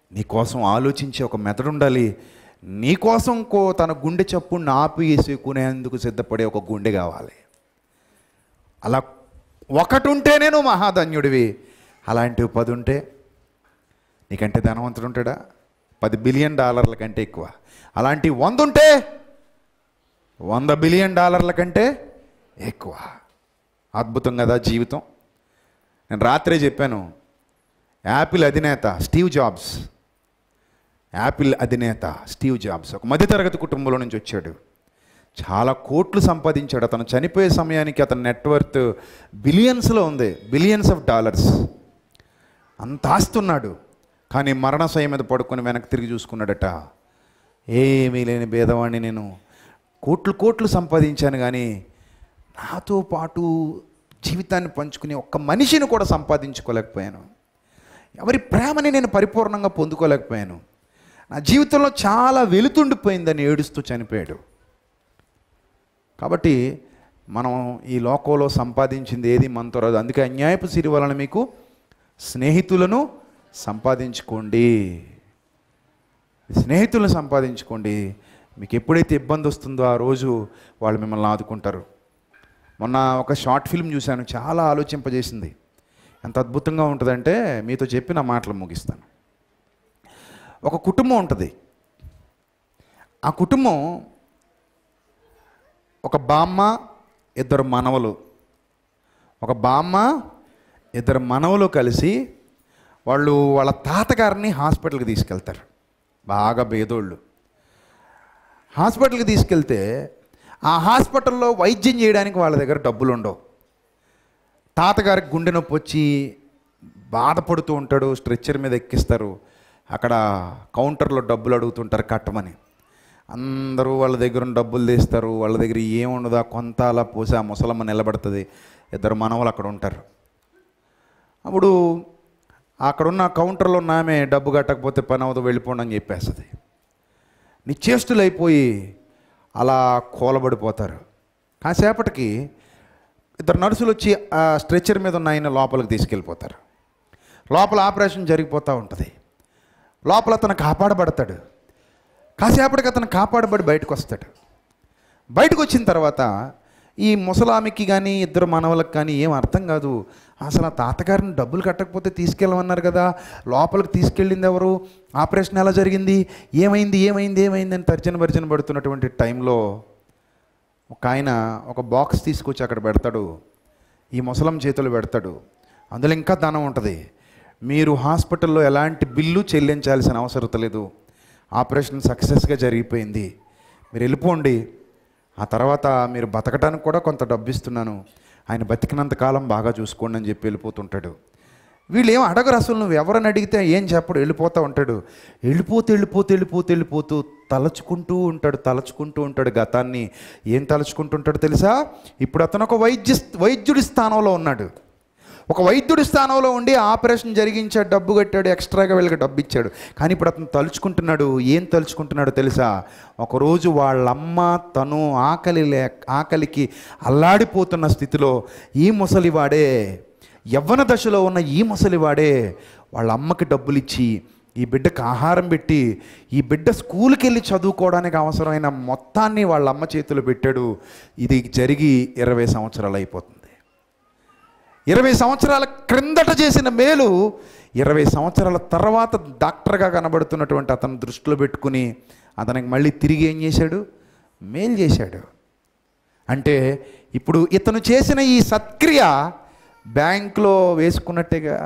నీ కోసం ఆలోచించే ఒక మెదడు ఉండాలి నీ కోసం కో తన గుండె చప్పుడిని ఆపి వేసుకునేందుకు సిద్ధపడే ఒక గుండె కావాలి అలా ఒకటి ఉంటేనే నువ్వు మహాధన్యుడివి అలాంటివి పది ఉంటే నీకంటే ధనవంతుడు ఉంటాడా పది బిలియన్ డాలర్ల కంటే ఎక్కువ అలాంటి వంద ఉంటే వంద బిలియన్ డాలర్ల కంటే ఎక్కువ అద్భుతం కదా జీవితం నేను రాత్రే చెప్పాను యాపిల్ అధినేత స్టీవ్ జాబ్స్ యాపిల్ అధినేత స్టీవ్ జాబ్స్ ఒక మధ్యతరగతి కుటుంబంలో నుంచి వచ్చాడు చాలా కోట్లు సంపాదించాడు అతను చనిపోయే సమయానికి అతని నెట్వర్త్ బిలియన్స్లో ఉంది బిలియన్స్ ఆఫ్ డాలర్స్ అంత ఆస్తున్నాడు కానీ మరణ సయ మీద పడుకొని వెనక్కి తిరిగి చూసుకున్నాడట ఏమీ లేని భేదవాణ్ణి నేను కోట్లు కోట్లు సంపాదించాను కానీ నాతో పాటు జీవితాన్ని పంచుకుని ఒక్క మనిషిని కూడా సంపాదించుకోలేకపోయాను ఎవరి ప్రేమని నేను పరిపూర్ణంగా పొందుకోలేకపోయాను నా జీవితంలో చాలా వెలుతుండిపోయిందని ఏడుస్తూ చనిపోయాడు కాబట్టి మనం ఈ లోకంలో సంపాదించింది ఏది మనతో రాదు అందుకే అన్యాయపు సిరి వలన మీకు స్నేహితులను సంపాదించుకోండి స్నేహితులను సంపాదించుకోండి మీకు ఎప్పుడైతే ఇబ్బంది వస్తుందో ఆ రోజు వాళ్ళు మిమ్మల్ని ఆదుకుంటారు మొన్న ఒక షార్ట్ ఫిల్మ్ చూశాను చాలా ఆలోచింపజేసింది ఎంత అద్భుతంగా ఉంటుందంటే మీతో చెప్పి నా మాటలు ముగిస్తాను ఒక కుటుంబం ఉంటుంది ఆ కుటుంబం ఒక బామ్మ ఇద్దరు మనవలు ఒక బామ్మ ఇద్దరు మనవలు కలిసి వాళ్ళు వాళ్ళ తాతగారిని హాస్పిటల్కి తీసుకెళ్తారు బాగా బేదోళ్ళు హాస్పిటల్కి తీసుకెళ్తే ఆ హాస్పిటల్లో వైద్యం చేయడానికి వాళ్ళ దగ్గర డబ్బులు ఉండవు తాతగారికి గుండె నొప్పి వచ్చి బాధపడుతూ ఉంటాడు స్ట్రెచ్చర్ మీద ఎక్కిస్తారు అక్కడ కౌంటర్లో డబ్బులు అడుగుతుంటారు కట్టమని అందరూ వాళ్ళ దగ్గర ఉన్న డబ్బులు తీస్తారు వాళ్ళ దగ్గర ఏముండదా కొంత అలా పోసి ఆ ముసలమ్మ నిలబడుతుంది ఇద్దరు మనవలు అక్కడ ఉంటారు అప్పుడు అక్కడున్న కౌంటర్లో ఉన్న ఆమె డబ్బు కట్టకపోతే పని అవదు వెళ్ళిపోండి అని చెప్పేస్తుంది నిశ్చేష్టులైపోయి అలా కూలబడిపోతారు కాసేపటికి ఇద్దరు నర్సులు వచ్చి ఆ స్ట్రెచ్చర్ మీద ఉన్న ఆయన లోపలికి తీసుకెళ్ళిపోతారు లోపల ఆపరేషన్ జరిగిపోతూ ఉంటుంది లోపల అతను కాపాడబడతాడు కాసేపటికి అతను కాపాడబడి బయటకు వస్తాడు బయటకు వచ్చిన తర్వాత ఈ ముసలామికి కానీ ఇద్దరు మనవలకు కానీ ఏం అర్థం కాదు అసలు ఆ తాతగారిని డబ్బులు కట్టకపోతే తీసుకెళ్ళమన్నారు కదా లోపలికి తీసుకెళ్ళింది ఎవరు ఆపరేషన్ ఎలా జరిగింది ఏమైంది ఏమైంది ఏమైంది అని తర్జన భర్జన పడుతున్నటువంటి టైంలో ఒక ఆయన ఒక బాక్స్ తీసుకొచ్చి అక్కడ పెడతాడు ఈ ముసలం చేతులు పెడతాడు అందులో ఇంకా ధనం ఉంటుంది మీరు హాస్పిటల్లో ఎలాంటి బిల్లు చెల్లించాల్సిన అవసరం లేదు ఆపరేషన్ సక్సెస్గా జరిగిపోయింది మీరు వెళ్ళిపోండి ఆ తర్వాత మీరు బతకడానికి కూడా కొంత డబ్బు ఇస్తున్నాను ఆయన బతికినంత కాలం బాగా చూసుకోండి అని చెప్పి వెళ్ళిపోతుంటాడు వీళ్ళు ఏం అడగరు అసలు నువ్వు ఎవరని అడిగితే ఏం చెప్పడు వెళ్ళిపోతూ ఉంటాడు వెళ్ళిపోతూ వెళ్ళిపోతూ వెళ్ళిపోతూ వెళ్ళిపోతూ తలచుకుంటూ ఉంటాడు తలచుకుంటూ ఉంటాడు గతాన్ని ఏం తలుచుకుంటుంటాడు తెలుసా ఇప్పుడు అతను ఒక వైద్య వైద్యుడి స్థానంలో ఉన్నాడు ఒక వైద్యుడి స్థానంలో ఉండి ఆపరేషన్ జరిగించాడు డబ్బు కట్టాడు ఎక్స్ట్రాగా వీళ్ళకి డబ్బు ఇచ్చాడు కానీ ఇప్పుడు అతను తలుచుకుంటున్నాడు ఏం తలుచుకుంటున్నాడు తెలుసా ఒకరోజు వాళ్ళమ్మ తను ఆకలి లే ఆకలికి అల్లాడిపోతున్న స్థితిలో ఈ ముసలివాడే యవ్వన దశలో ఉన్న ఈ ముసలివాడే వాళ్ళ అమ్మకి డబ్బులు ఇచ్చి ఈ బిడ్డకు ఆహారం పెట్టి ఈ బిడ్డ స్కూల్కి వెళ్ళి చదువుకోవడానికి అవసరమైన మొత్తాన్ని వాళ్ళ అమ్మ చేతిలో పెట్టాడు ఇది జరిగి ఇరవై సంవత్సరాలు అయిపోతుంది ఇరవై సంవత్సరాల క్రిందట చేసిన మేలు ఇరవై సంవత్సరాల తర్వాత డాక్టర్గా కనబడుతున్నటువంటి అతను దృష్టిలో పెట్టుకుని అతనికి మళ్ళీ తిరిగి ఏం చేశాడు మేలు చేశాడు అంటే ఇప్పుడు ఇతను చేసిన ఈ సత్క్రియ బ్యాంకులో వేసుకున్నట్టేగా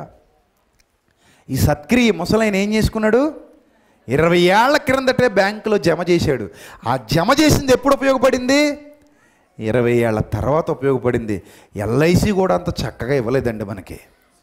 ఈ సత్క్రియ ముసలైన ఏం చేసుకున్నాడు ఇరవై ఏళ్ల క్రిందటే బ్యాంకులో జమ చేశాడు ఆ జమ చేసింది ఎప్పుడు ఉపయోగపడింది ఇరవై ఏళ్ల తర్వాత ఉపయోగపడింది ఎల్ఐసి కూడా అంత చక్కగా ఇవ్వలేదండి మనకి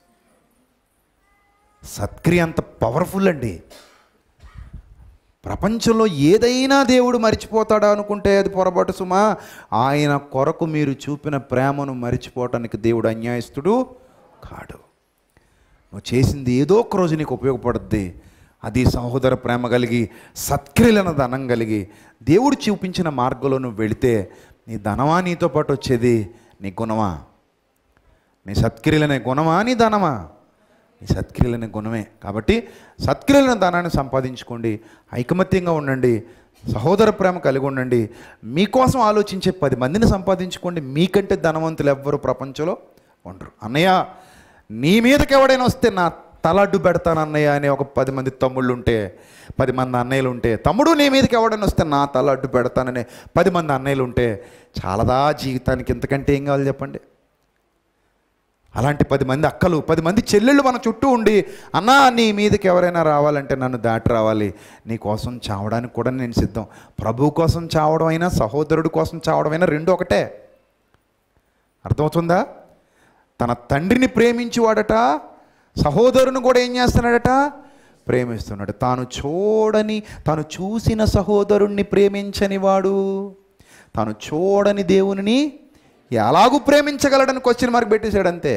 సత్క్రియ అంత పవర్ఫుల్ అండి ప్రపంచంలో ఏదైనా దేవుడు మరిచిపోతాడా అనుకుంటే అది పొరపాటు సుమా ఆయన కొరకు మీరు చూపిన ప్రేమను మరిచిపోవటానికి దేవుడు అన్యాయస్తుడు కాడు నువ్వు చేసింది ఏదో ఒక రోజు నీకు ఉపయోగపడుద్ది అది సహోదర ప్రేమ కలిగి సత్క్రియలను ధనం కలిగి దేవుడు చూపించిన మార్గంలో నువ్వు వెళితే నీ ధనమా నీతో పాటు వచ్చేది నీ గుణమా నీ సత్క్రియలనే గుణమా నీ ధనమా నీ సత్క్రియలనే గుణమే కాబట్టి సత్క్రియలైన ధనాన్ని సంపాదించుకోండి ఐకమత్యంగా ఉండండి సహోదర ప్రేమ కలిగి ఉండండి మీకోసం ఆలోచించే పది మందిని సంపాదించుకోండి మీకంటే ధనవంతులు ఎవ్వరు ప్రపంచంలో ఉండరు అన్నయ్య నీ మీదకి ఎవడైనా వస్తే నా తల అడ్డు పెడతాను అన్నయ్య అనే ఒక పది మంది తమ్ముళ్ళు ఉంటే పది మంది అన్నయ్యలు ఉంటే తమ్ముడు నీ మీదకి ఎవడైనా వస్తే నా తల అడ్డు పెడతాననే పది మంది అన్నయ్యలు ఉంటే చాలదా జీవితానికి ఇంతకంటే ఏం కావాలి చెప్పండి అలాంటి పది మంది అక్కలు పది మంది చెల్లెళ్ళు మన చుట్టూ ఉండి అన్నా నీ మీదకి ఎవరైనా రావాలంటే నన్ను దాటి రావాలి నీ కోసం చావడానికి కూడా నేను సిద్ధం ప్రభు కోసం చావడం అయినా సహోదరుడి కోసం చావడం అయినా రెండు ఒకటే అర్థమవుతుందా తన తండ్రిని ప్రేమించేవాడట సహోదరుని కూడా ఏం చేస్తున్నాడట ప్రేమిస్తున్నాడు తాను చూడని తాను చూసిన సహోదరుణ్ణి ప్రేమించని వాడు తాను చూడని దేవునిని ఎలాగూ ప్రేమించగలడని క్వశ్చన్ మార్క్ పెట్టేశాడు అంతే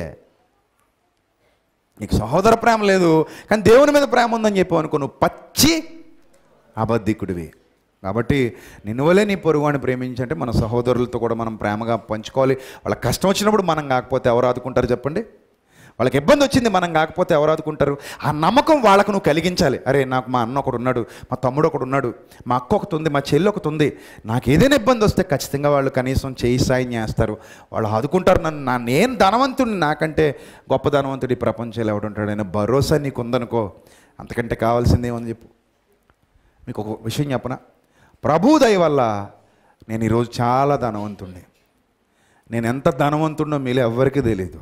నీకు సహోదర ప్రేమ లేదు కానీ దేవుని మీద ప్రేమ ఉందని చెప్పావు అనుకో నువ్వు పచ్చి అబద్ధికుడివి కాబట్టి నిన్ను వలే నీ పొరుగువాడిని ప్రేమించంటే మన సహోదరులతో కూడా మనం ప్రేమగా పంచుకోవాలి వాళ్ళకి కష్టం వచ్చినప్పుడు మనం కాకపోతే ఎవరు ఆదుకుంటారు చెప్పండి వాళ్ళకి ఇబ్బంది వచ్చింది మనం కాకపోతే ఎవరు ఆదుకుంటారు ఆ నమ్మకం వాళ్ళకు నువ్వు కలిగించాలి అరే నాకు మా అన్న ఒకడు ఉన్నాడు మా తమ్ముడు ఒకడు ఉన్నాడు మా అక్క ఒకటి ఉంది మా చెల్లి ఒకటి ఉంది నాకు ఏదైనా ఇబ్బంది వస్తే ఖచ్చితంగా వాళ్ళు కనీసం చేయి సాయం చేస్తారు వాళ్ళు ఆదుకుంటారు నన్ను నా నేను ధనవంతుడిని నాకంటే గొప్ప ధనవంతుడు ఈ ప్రపంచంలో ఎవడుంటాడు అనే భరోసా నీకు ఉందనుకో అంతకంటే కావాల్సింది ఏమని చెప్పు మీకు ఒక విషయం చెప్పనా ప్రభు దయ వల్ల నేను ఈరోజు చాలా ధనవంతుణ్ణి నేను ఎంత ధనవంతుడినో మీలో ఎవ్వరికీ తెలియదు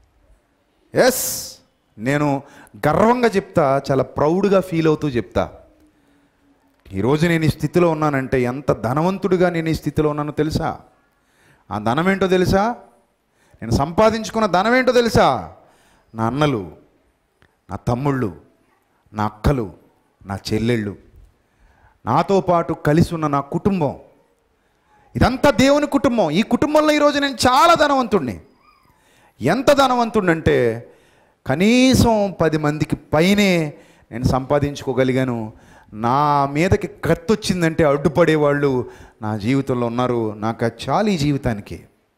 ఎస్ నేను గర్వంగా చెప్తా చాలా ప్రౌడ్గా ఫీల్ అవుతూ చెప్తా ఈరోజు నేను ఈ స్థితిలో ఉన్నానంటే ఎంత ధనవంతుడిగా నేను ఈ స్థితిలో ఉన్నానో తెలుసా ఆ ధనం ఏంటో తెలుసా నేను సంపాదించుకున్న ధనం ఏంటో తెలుసా నా అన్నలు నా తమ్ముళ్ళు నా అక్కలు నా చెల్లెళ్ళు నాతో పాటు కలిసి ఉన్న నా కుటుంబం ఇదంతా దేవుని కుటుంబం ఈ కుటుంబంలో ఈరోజు నేను చాలా ధనవంతుణ్ణి ఎంత ధనవంతుడంటే కనీసం పది మందికి పైనే నేను సంపాదించుకోగలిగాను నా మీదకి కత్తి వచ్చిందంటే అడ్డుపడేవాళ్ళు నా జీవితంలో ఉన్నారు నాకు అది చాలు ఈ జీవితానికి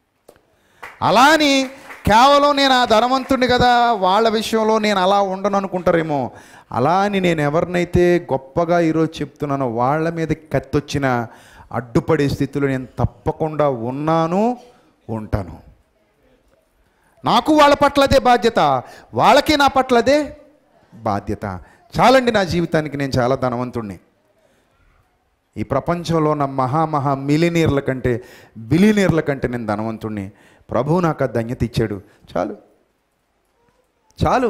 అలా అని కేవలం నేను ఆ ధనవంతుడిని కదా వాళ్ళ విషయంలో నేను అలా ఉండను అనుకుంటారేమో అలా అని నేను ఎవరినైతే గొప్పగా ఈరోజు చెప్తున్నానో వాళ్ళ మీద కత్తొచ్చిన అడ్డుపడే స్థితిలో నేను తప్పకుండా ఉన్నాను ఉంటాను నాకు వాళ్ళ పట్ల అదే బాధ్యత వాళ్ళకి నా పట్ల అదే బాధ్యత చాలండి నా జీవితానికి నేను చాలా ధనవంతుణ్ణి ఈ ప్రపంచంలో ఉన్న మహామహా మిలినీర్ల కంటే బిలినీర్ల కంటే నేను ధనవంతుణ్ణి ప్రభువు నాకు ఆ ధన్యత ఇచ్చాడు చాలు చాలు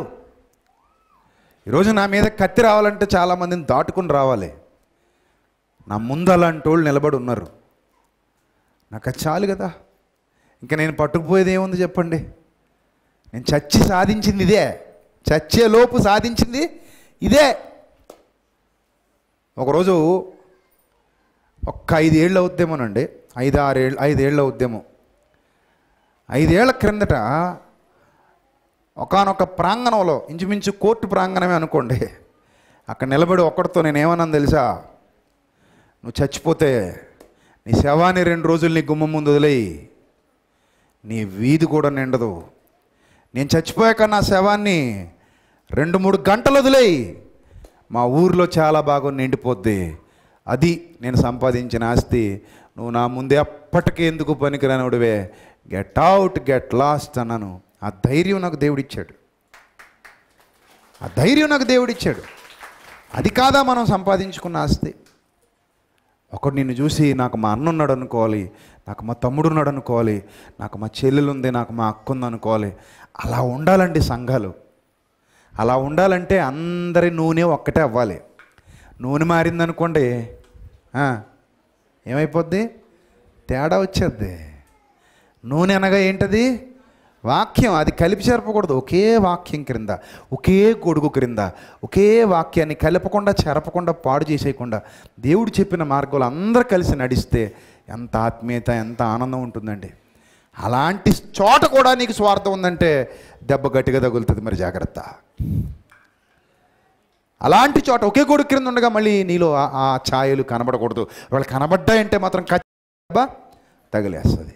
ఈరోజు నా మీద కత్తి రావాలంటే చాలామందిని దాటుకుని రావాలి నా ముందు అలాంటి వాళ్ళు నిలబడి ఉన్నారు నాకు అది చాలు కదా ఇంకా నేను పట్టుకుపోయేది ఏముంది చెప్పండి నేను చచ్చి సాధించింది ఇదే చచ్చే లోపు సాధించింది ఇదే ఒకరోజు ఒక్క ఐదేళ్ళు అవుద్దేమోనండి ఐదు ఆరేళ్ళు ఐదేళ్ళు అవుద్దేమో ఐదేళ్ల క్రిందట ఒకానొక ప్రాంగణంలో ఇంచుమించు కోర్టు ప్రాంగణమే అనుకోండి అక్కడ నిలబడి ఒక్కడితో నేను ఏమన్నాను తెలుసా నువ్వు చచ్చిపోతే నీ శవాన్ని రెండు రోజులు నీ గుమ్మం ముందు వదిలేయి నీ వీధి కూడా నిండదు నేను చచ్చిపోయాక నా శవాన్ని రెండు మూడు గంటలు వదిలేయి మా ఊర్లో చాలా బాగా నిండిపోద్ది అది నేను సంపాదించిన ఆస్తి నువ్వు నా ముందే అప్పటికే ఎందుకు పనికిరానివిడివే గెట్ అవుట్ గెట్ లాస్ట్ అన్నాను ఆ ధైర్యం నాకు దేవుడిచ్చాడు ఆ ధైర్యం నాకు దేవుడిచ్చాడు అది కాదా మనం సంపాదించుకున్న ఆస్తి ఒకడు నిన్ను చూసి నాకు మా అన్న ఉన్నాడు అనుకోవాలి నాకు మా తమ్ముడు ఉన్నాడు అనుకోవాలి నాకు మా చెల్లెలు ఉంది నాకు మా అక్క ఉంది అనుకోవాలి అలా ఉండాలండి సంఘాలు అలా ఉండాలంటే అందరి నూనె ఒక్కటే అవ్వాలి నూనె మారిందనుకోండి ఆ, ఏమైపోద్ది తేడా వచ్చేద్ది నూనె అనగా ఏంటది వాక్యం అది కలిపి చెరపకూడదు ఒకే వాక్యం క్రింద ఒకే గొడుగు క్రింద ఒకే వాక్యాన్ని కలపకుండా చెరపకుండా పాడు చేసేయకుండా దేవుడు చెప్పిన మార్గంలో అందరూ కలిసి నడిస్తే ఎంత ఆత్మీయత ఎంత ఆనందం ఉంటుందండి అలాంటి చోట కూడా నీకు స్వార్థం ఉందంటే దెబ్బ గట్టిగా తగులుతుంది మరి జాగ్రత్త అలాంటి చోట ఒకే గొడుగు క్రింద ఉండగా మళ్ళీ నీలో ఆ- ఆ ఛాయలు కనబడకూడదు వాళ్ళు కనబడ్డాయంటే మాత్రం ఖచ్చితంగా తగిలేస్తుంది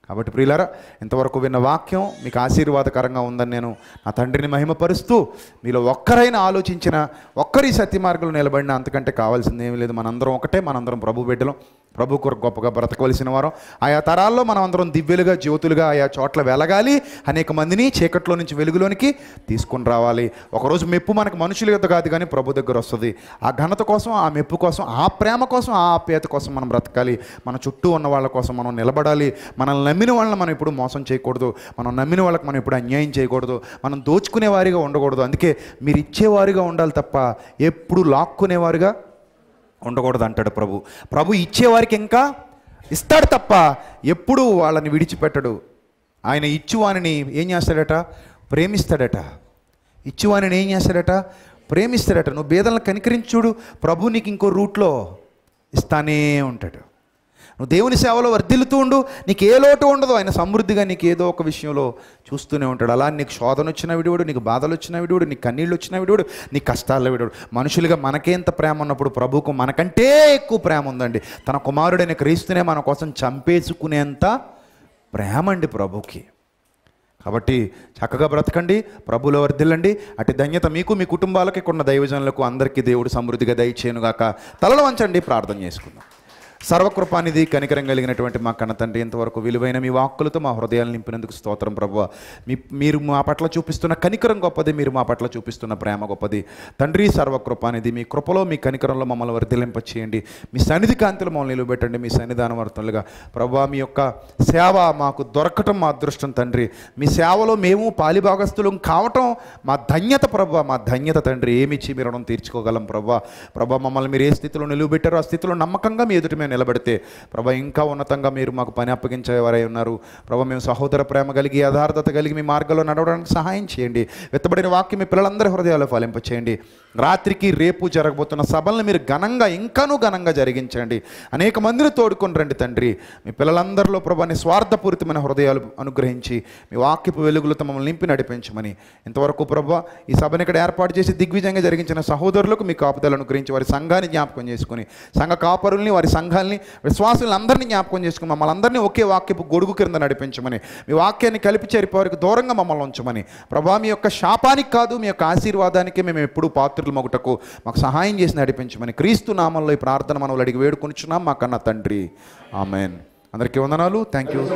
కాబట్టి ప్రియులారా ఇంతవరకు విన్న వాక్యం మీకు ఆశీర్వాదకరంగా ఉందని నేను నా తండ్రిని మహిమపరుస్తూ మీలో ఒక్కరైనా ఆలోచించిన ఒక్కరి సత్య మార్గంలో నిలబడిన అంతకంటే కావాల్సింది ఏమీ లేదు మనందరం ఒకటే మనందరం ప్రభు బిడ్డలం ప్రభు కొరకు గొప్పగా బ్రతకవలసిన వారం ఆయా తరాల్లో మనం అందరం దివ్యులుగా జ్యోతులుగా ఆయా చోట్ల వెలగాలి అనేక మందిని చీకట్లో నుంచి వెలుగులోనికి తీసుకుని రావాలి ఒకరోజు మెప్పు మనకు మనుషుల యొక్క కాదు కానీ ప్రభు దగ్గర వస్తుంది ఆ ఘనత కోసం ఆ మెప్పు కోసం ఆ ప్రేమ కోసం ఆ ఆప్యాయత కోసం మనం బ్రతకాలి మన చుట్టూ ఉన్న వాళ్ళ కోసం మనం నిలబడాలి మనల్ని నమ్మిన వాళ్ళని మనం ఎప్పుడు మోసం చేయకూడదు మనం నమ్మిన వాళ్ళకి మనం ఎప్పుడు అన్యాయం చేయకూడదు మనం దోచుకునే వారిగా ఉండకూడదు అందుకే మీరు ఇచ్చేవారిగా ఉండాలి తప్ప ఎప్పుడు లాక్కునేవారుగా ఉండకూడదు అంటాడు ప్రభు ప్రభు ఇచ్చేవారికి ఇంకా ఇస్తాడు తప్ప ఎప్పుడూ వాళ్ళని విడిచిపెట్టడు ఆయన ఇచ్చువానిని ఏం చేస్తాడట ప్రేమిస్తాడట ఇచ్చువానిని ఏం చేస్తాడట ప్రేమిస్తాడట నువ్వు బేదలను కనికరించుడు ప్రభు నీకు ఇంకో రూట్లో ఇస్తానే ఉంటాడు నువ్వు దేవుని సేవలో వర్ధిల్లుతూ ఉండు నీకు ఏ లోటు ఉండదు ఆయన సమృద్ధిగా నీకు ఏదో ఒక విషయంలో చూస్తూనే ఉంటాడు అలా నీకు శోధన వచ్చిన విడివాడు నీకు బాధలు వచ్చిన విడివాడు నీకు కన్నీళ్ళు వచ్చిన విడివాడు నీకు కష్టాల్లో విడివాడు మనుషులుగా మనకేంత ప్రేమ ఉన్నప్పుడు ప్రభువుకు మనకంటే ఎక్కువ ప్రేమ ఉందండి తన కుమారుడైన క్రీస్తునే మన కోసం చంపేసుకునేంత ప్రేమ అండి ప్రభుకి కాబట్టి చక్కగా బ్రతకండి ప్రభులో వర్ధిల్లండి అటు ధన్యత మీకు మీ కుటుంబాలకు ఇక్కడ ఉన్న దైవజనులకు అందరికీ దేవుడు సమృద్ధిగా దయచేయనుగాక తలలో వంచండి ప్రార్థన చేసుకుందాం సర్వకృపానిధి కనికరం కలిగినటువంటి మా కన్న తండ్రి ఇంతవరకు విలువైన మీ వాక్కులతో మా హృదయాలు నింపినందుకు స్తోత్రం ప్రభు మీ మీరు మా పట్ల చూపిస్తున్న కనికరం గొప్పది మీరు మా పట్ల చూపిస్తున్న ప్రేమ గొప్పది తండ్రి సర్వకృపానిధి మీ కృపలో మీ కనికరంలో మమ్మల్ని వర్ధిలింప చేయండి మీ సన్నిధి కాంతిలో మమ్మల్ని నిలబెట్టండి మీ సన్నిధాన వర్తలుగా ప్రభు మీ యొక్క సేవ మాకు దొరకటం మా అదృష్టం తండ్రి మీ సేవలో మేము పాలిభాగస్తులం కావటం మా ధన్యత ప్రభు మా ధన్యత తండ్రి ఏమిచ్చి మీరు రుణం తీర్చుకోగలం ప్రభా ప్రభా మమ్మల్ని మీరు ఏ స్థితిలో నిలువబెట్టారో ఆ స్థితిలో నమ్మకంగా మీ ఎదుటి మేము నిలబడితే ప్రభా ఇంకా ఉన్నతంగా మీరు మాకు పని అప్పగించేవారై ఉన్నారు ప్రభా మేము సహోదర ప్రేమ కలిగి యథార్థత కలిగి మీ మార్గంలో నడవడానికి సహాయం చేయండి వెత్తబడిన వాక్యం మీ పిల్లలందరి హృదయాలు ఫలింపచేయండి రాత్రికి రేపు జరగబోతున్న సభలను మీరు ఘనంగా ఇంకానూ ఘనంగా జరిగించండి అనేక మందిని తోడుకొని రండి తండ్రి మీ పిల్లలందరిలో ప్రభా స్వార్థపూరితమైన హృదయాలు అనుగ్రహించి మీ వాక్యపు వెలుగులతో మమ్మల్ని నింపి నడిపించమని ఇంతవరకు ప్రభా ఈ సభను ఇక్కడ ఏర్పాటు చేసి దిగ్విజయంగా జరిగించిన సహోదరులకు మీ కాపుదలను అనుగ్రహించి వారి సంఘాన్ని జ్ఞాపకం చేసుకుని సంఘ కాపరుల్ని వారి సంఘాలని విశ్వాసులను అందరినీ జ్ఞాపకం చేసుకుని మమ్మల్ని అందరినీ ఒకే వాక్యపు గొడుగు క్రింద నడిపించమని మీ వాక్యాన్ని కలిపి చేరిపో వారికి దూరంగా మమ్మల్ని ఉంచమని ప్రభా మీ యొక్క శాపానికి కాదు మీ యొక్క ఆశీర్వాదానికి మేము ఎప్పుడూ పాత్రలు మొగుటకు మాకు సహాయం చేసి నడిపించమని క్రీస్తు నామంలో ఈ ప్రార్థన మనం అడిగి వేడుకొనిచున్నాం మా కన్న తండ్రి ఆమెన్ అందరికీ వందనాలు థ్యాంక్ యూ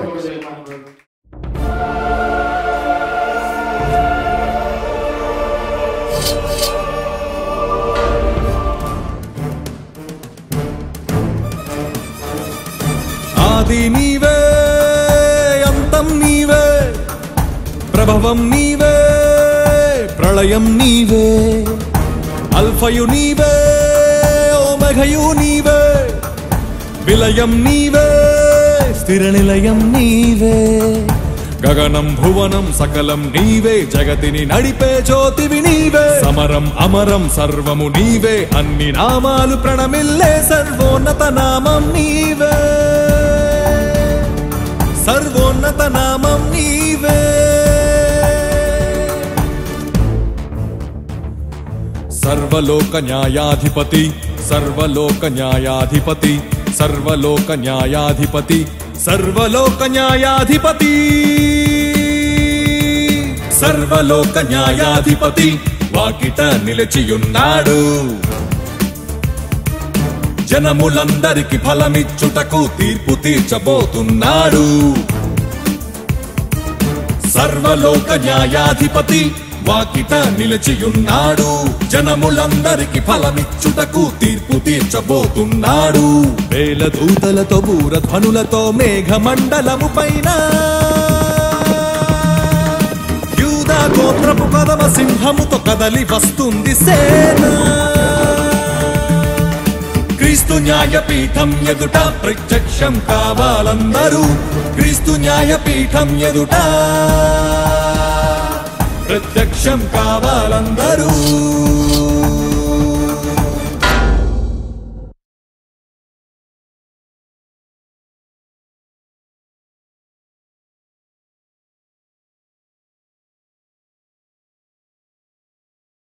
ఆది నీవే అంతం నీవే ప్రభవం నీవే ప్రళయం నీవే అల్ఫయు నీవే ఓమఘయు నీవే విలయం నీవే స్థిర నిలయం నీవే గగనం భువనం సకలం నీవే జగతిని నడిపే జ్యోతివి నీవే సమరం అమరం సర్వము నీవే అన్ని నామాలు ప్రణమిల్లే సర్వోన్నత నామం నీవే సర్వోన్నత నామం నీవే సర్వలోక న్యాయాధిపతి సర్వలోక న్యాయాధిపతి సర్వలోక న్యాయాధిపతి సర్వలోక న్యాయాధిపతి సర్వలోక న్యాయాధిపతి వాకిట నిలిచియున్నాడు జనములందరికి ఫలమిచ్చుటకు తీర్పు తీర్చబోతున్నాడు సర్వలోక న్యాయాధిపతి వాకిట నిలిచియున్నాడు జనములందరికి ఫలమిచ్చుటకు తీర్పు తీర్చబోతున్నాడు వేల దూతలతో బూరధ్వనులతో మేఘమండలము పైన యూదా గోత్రపు కదమ సింహముతో కదలి వస్తుంది సేన క్రీస్తు న్యాయపీఠం ఎదుట ప్రత్యక్షం కావాలందరూ క్రీస్తు న్యాయపీఠం ఎదుట ప్రత్యక్షం కావాలందరూ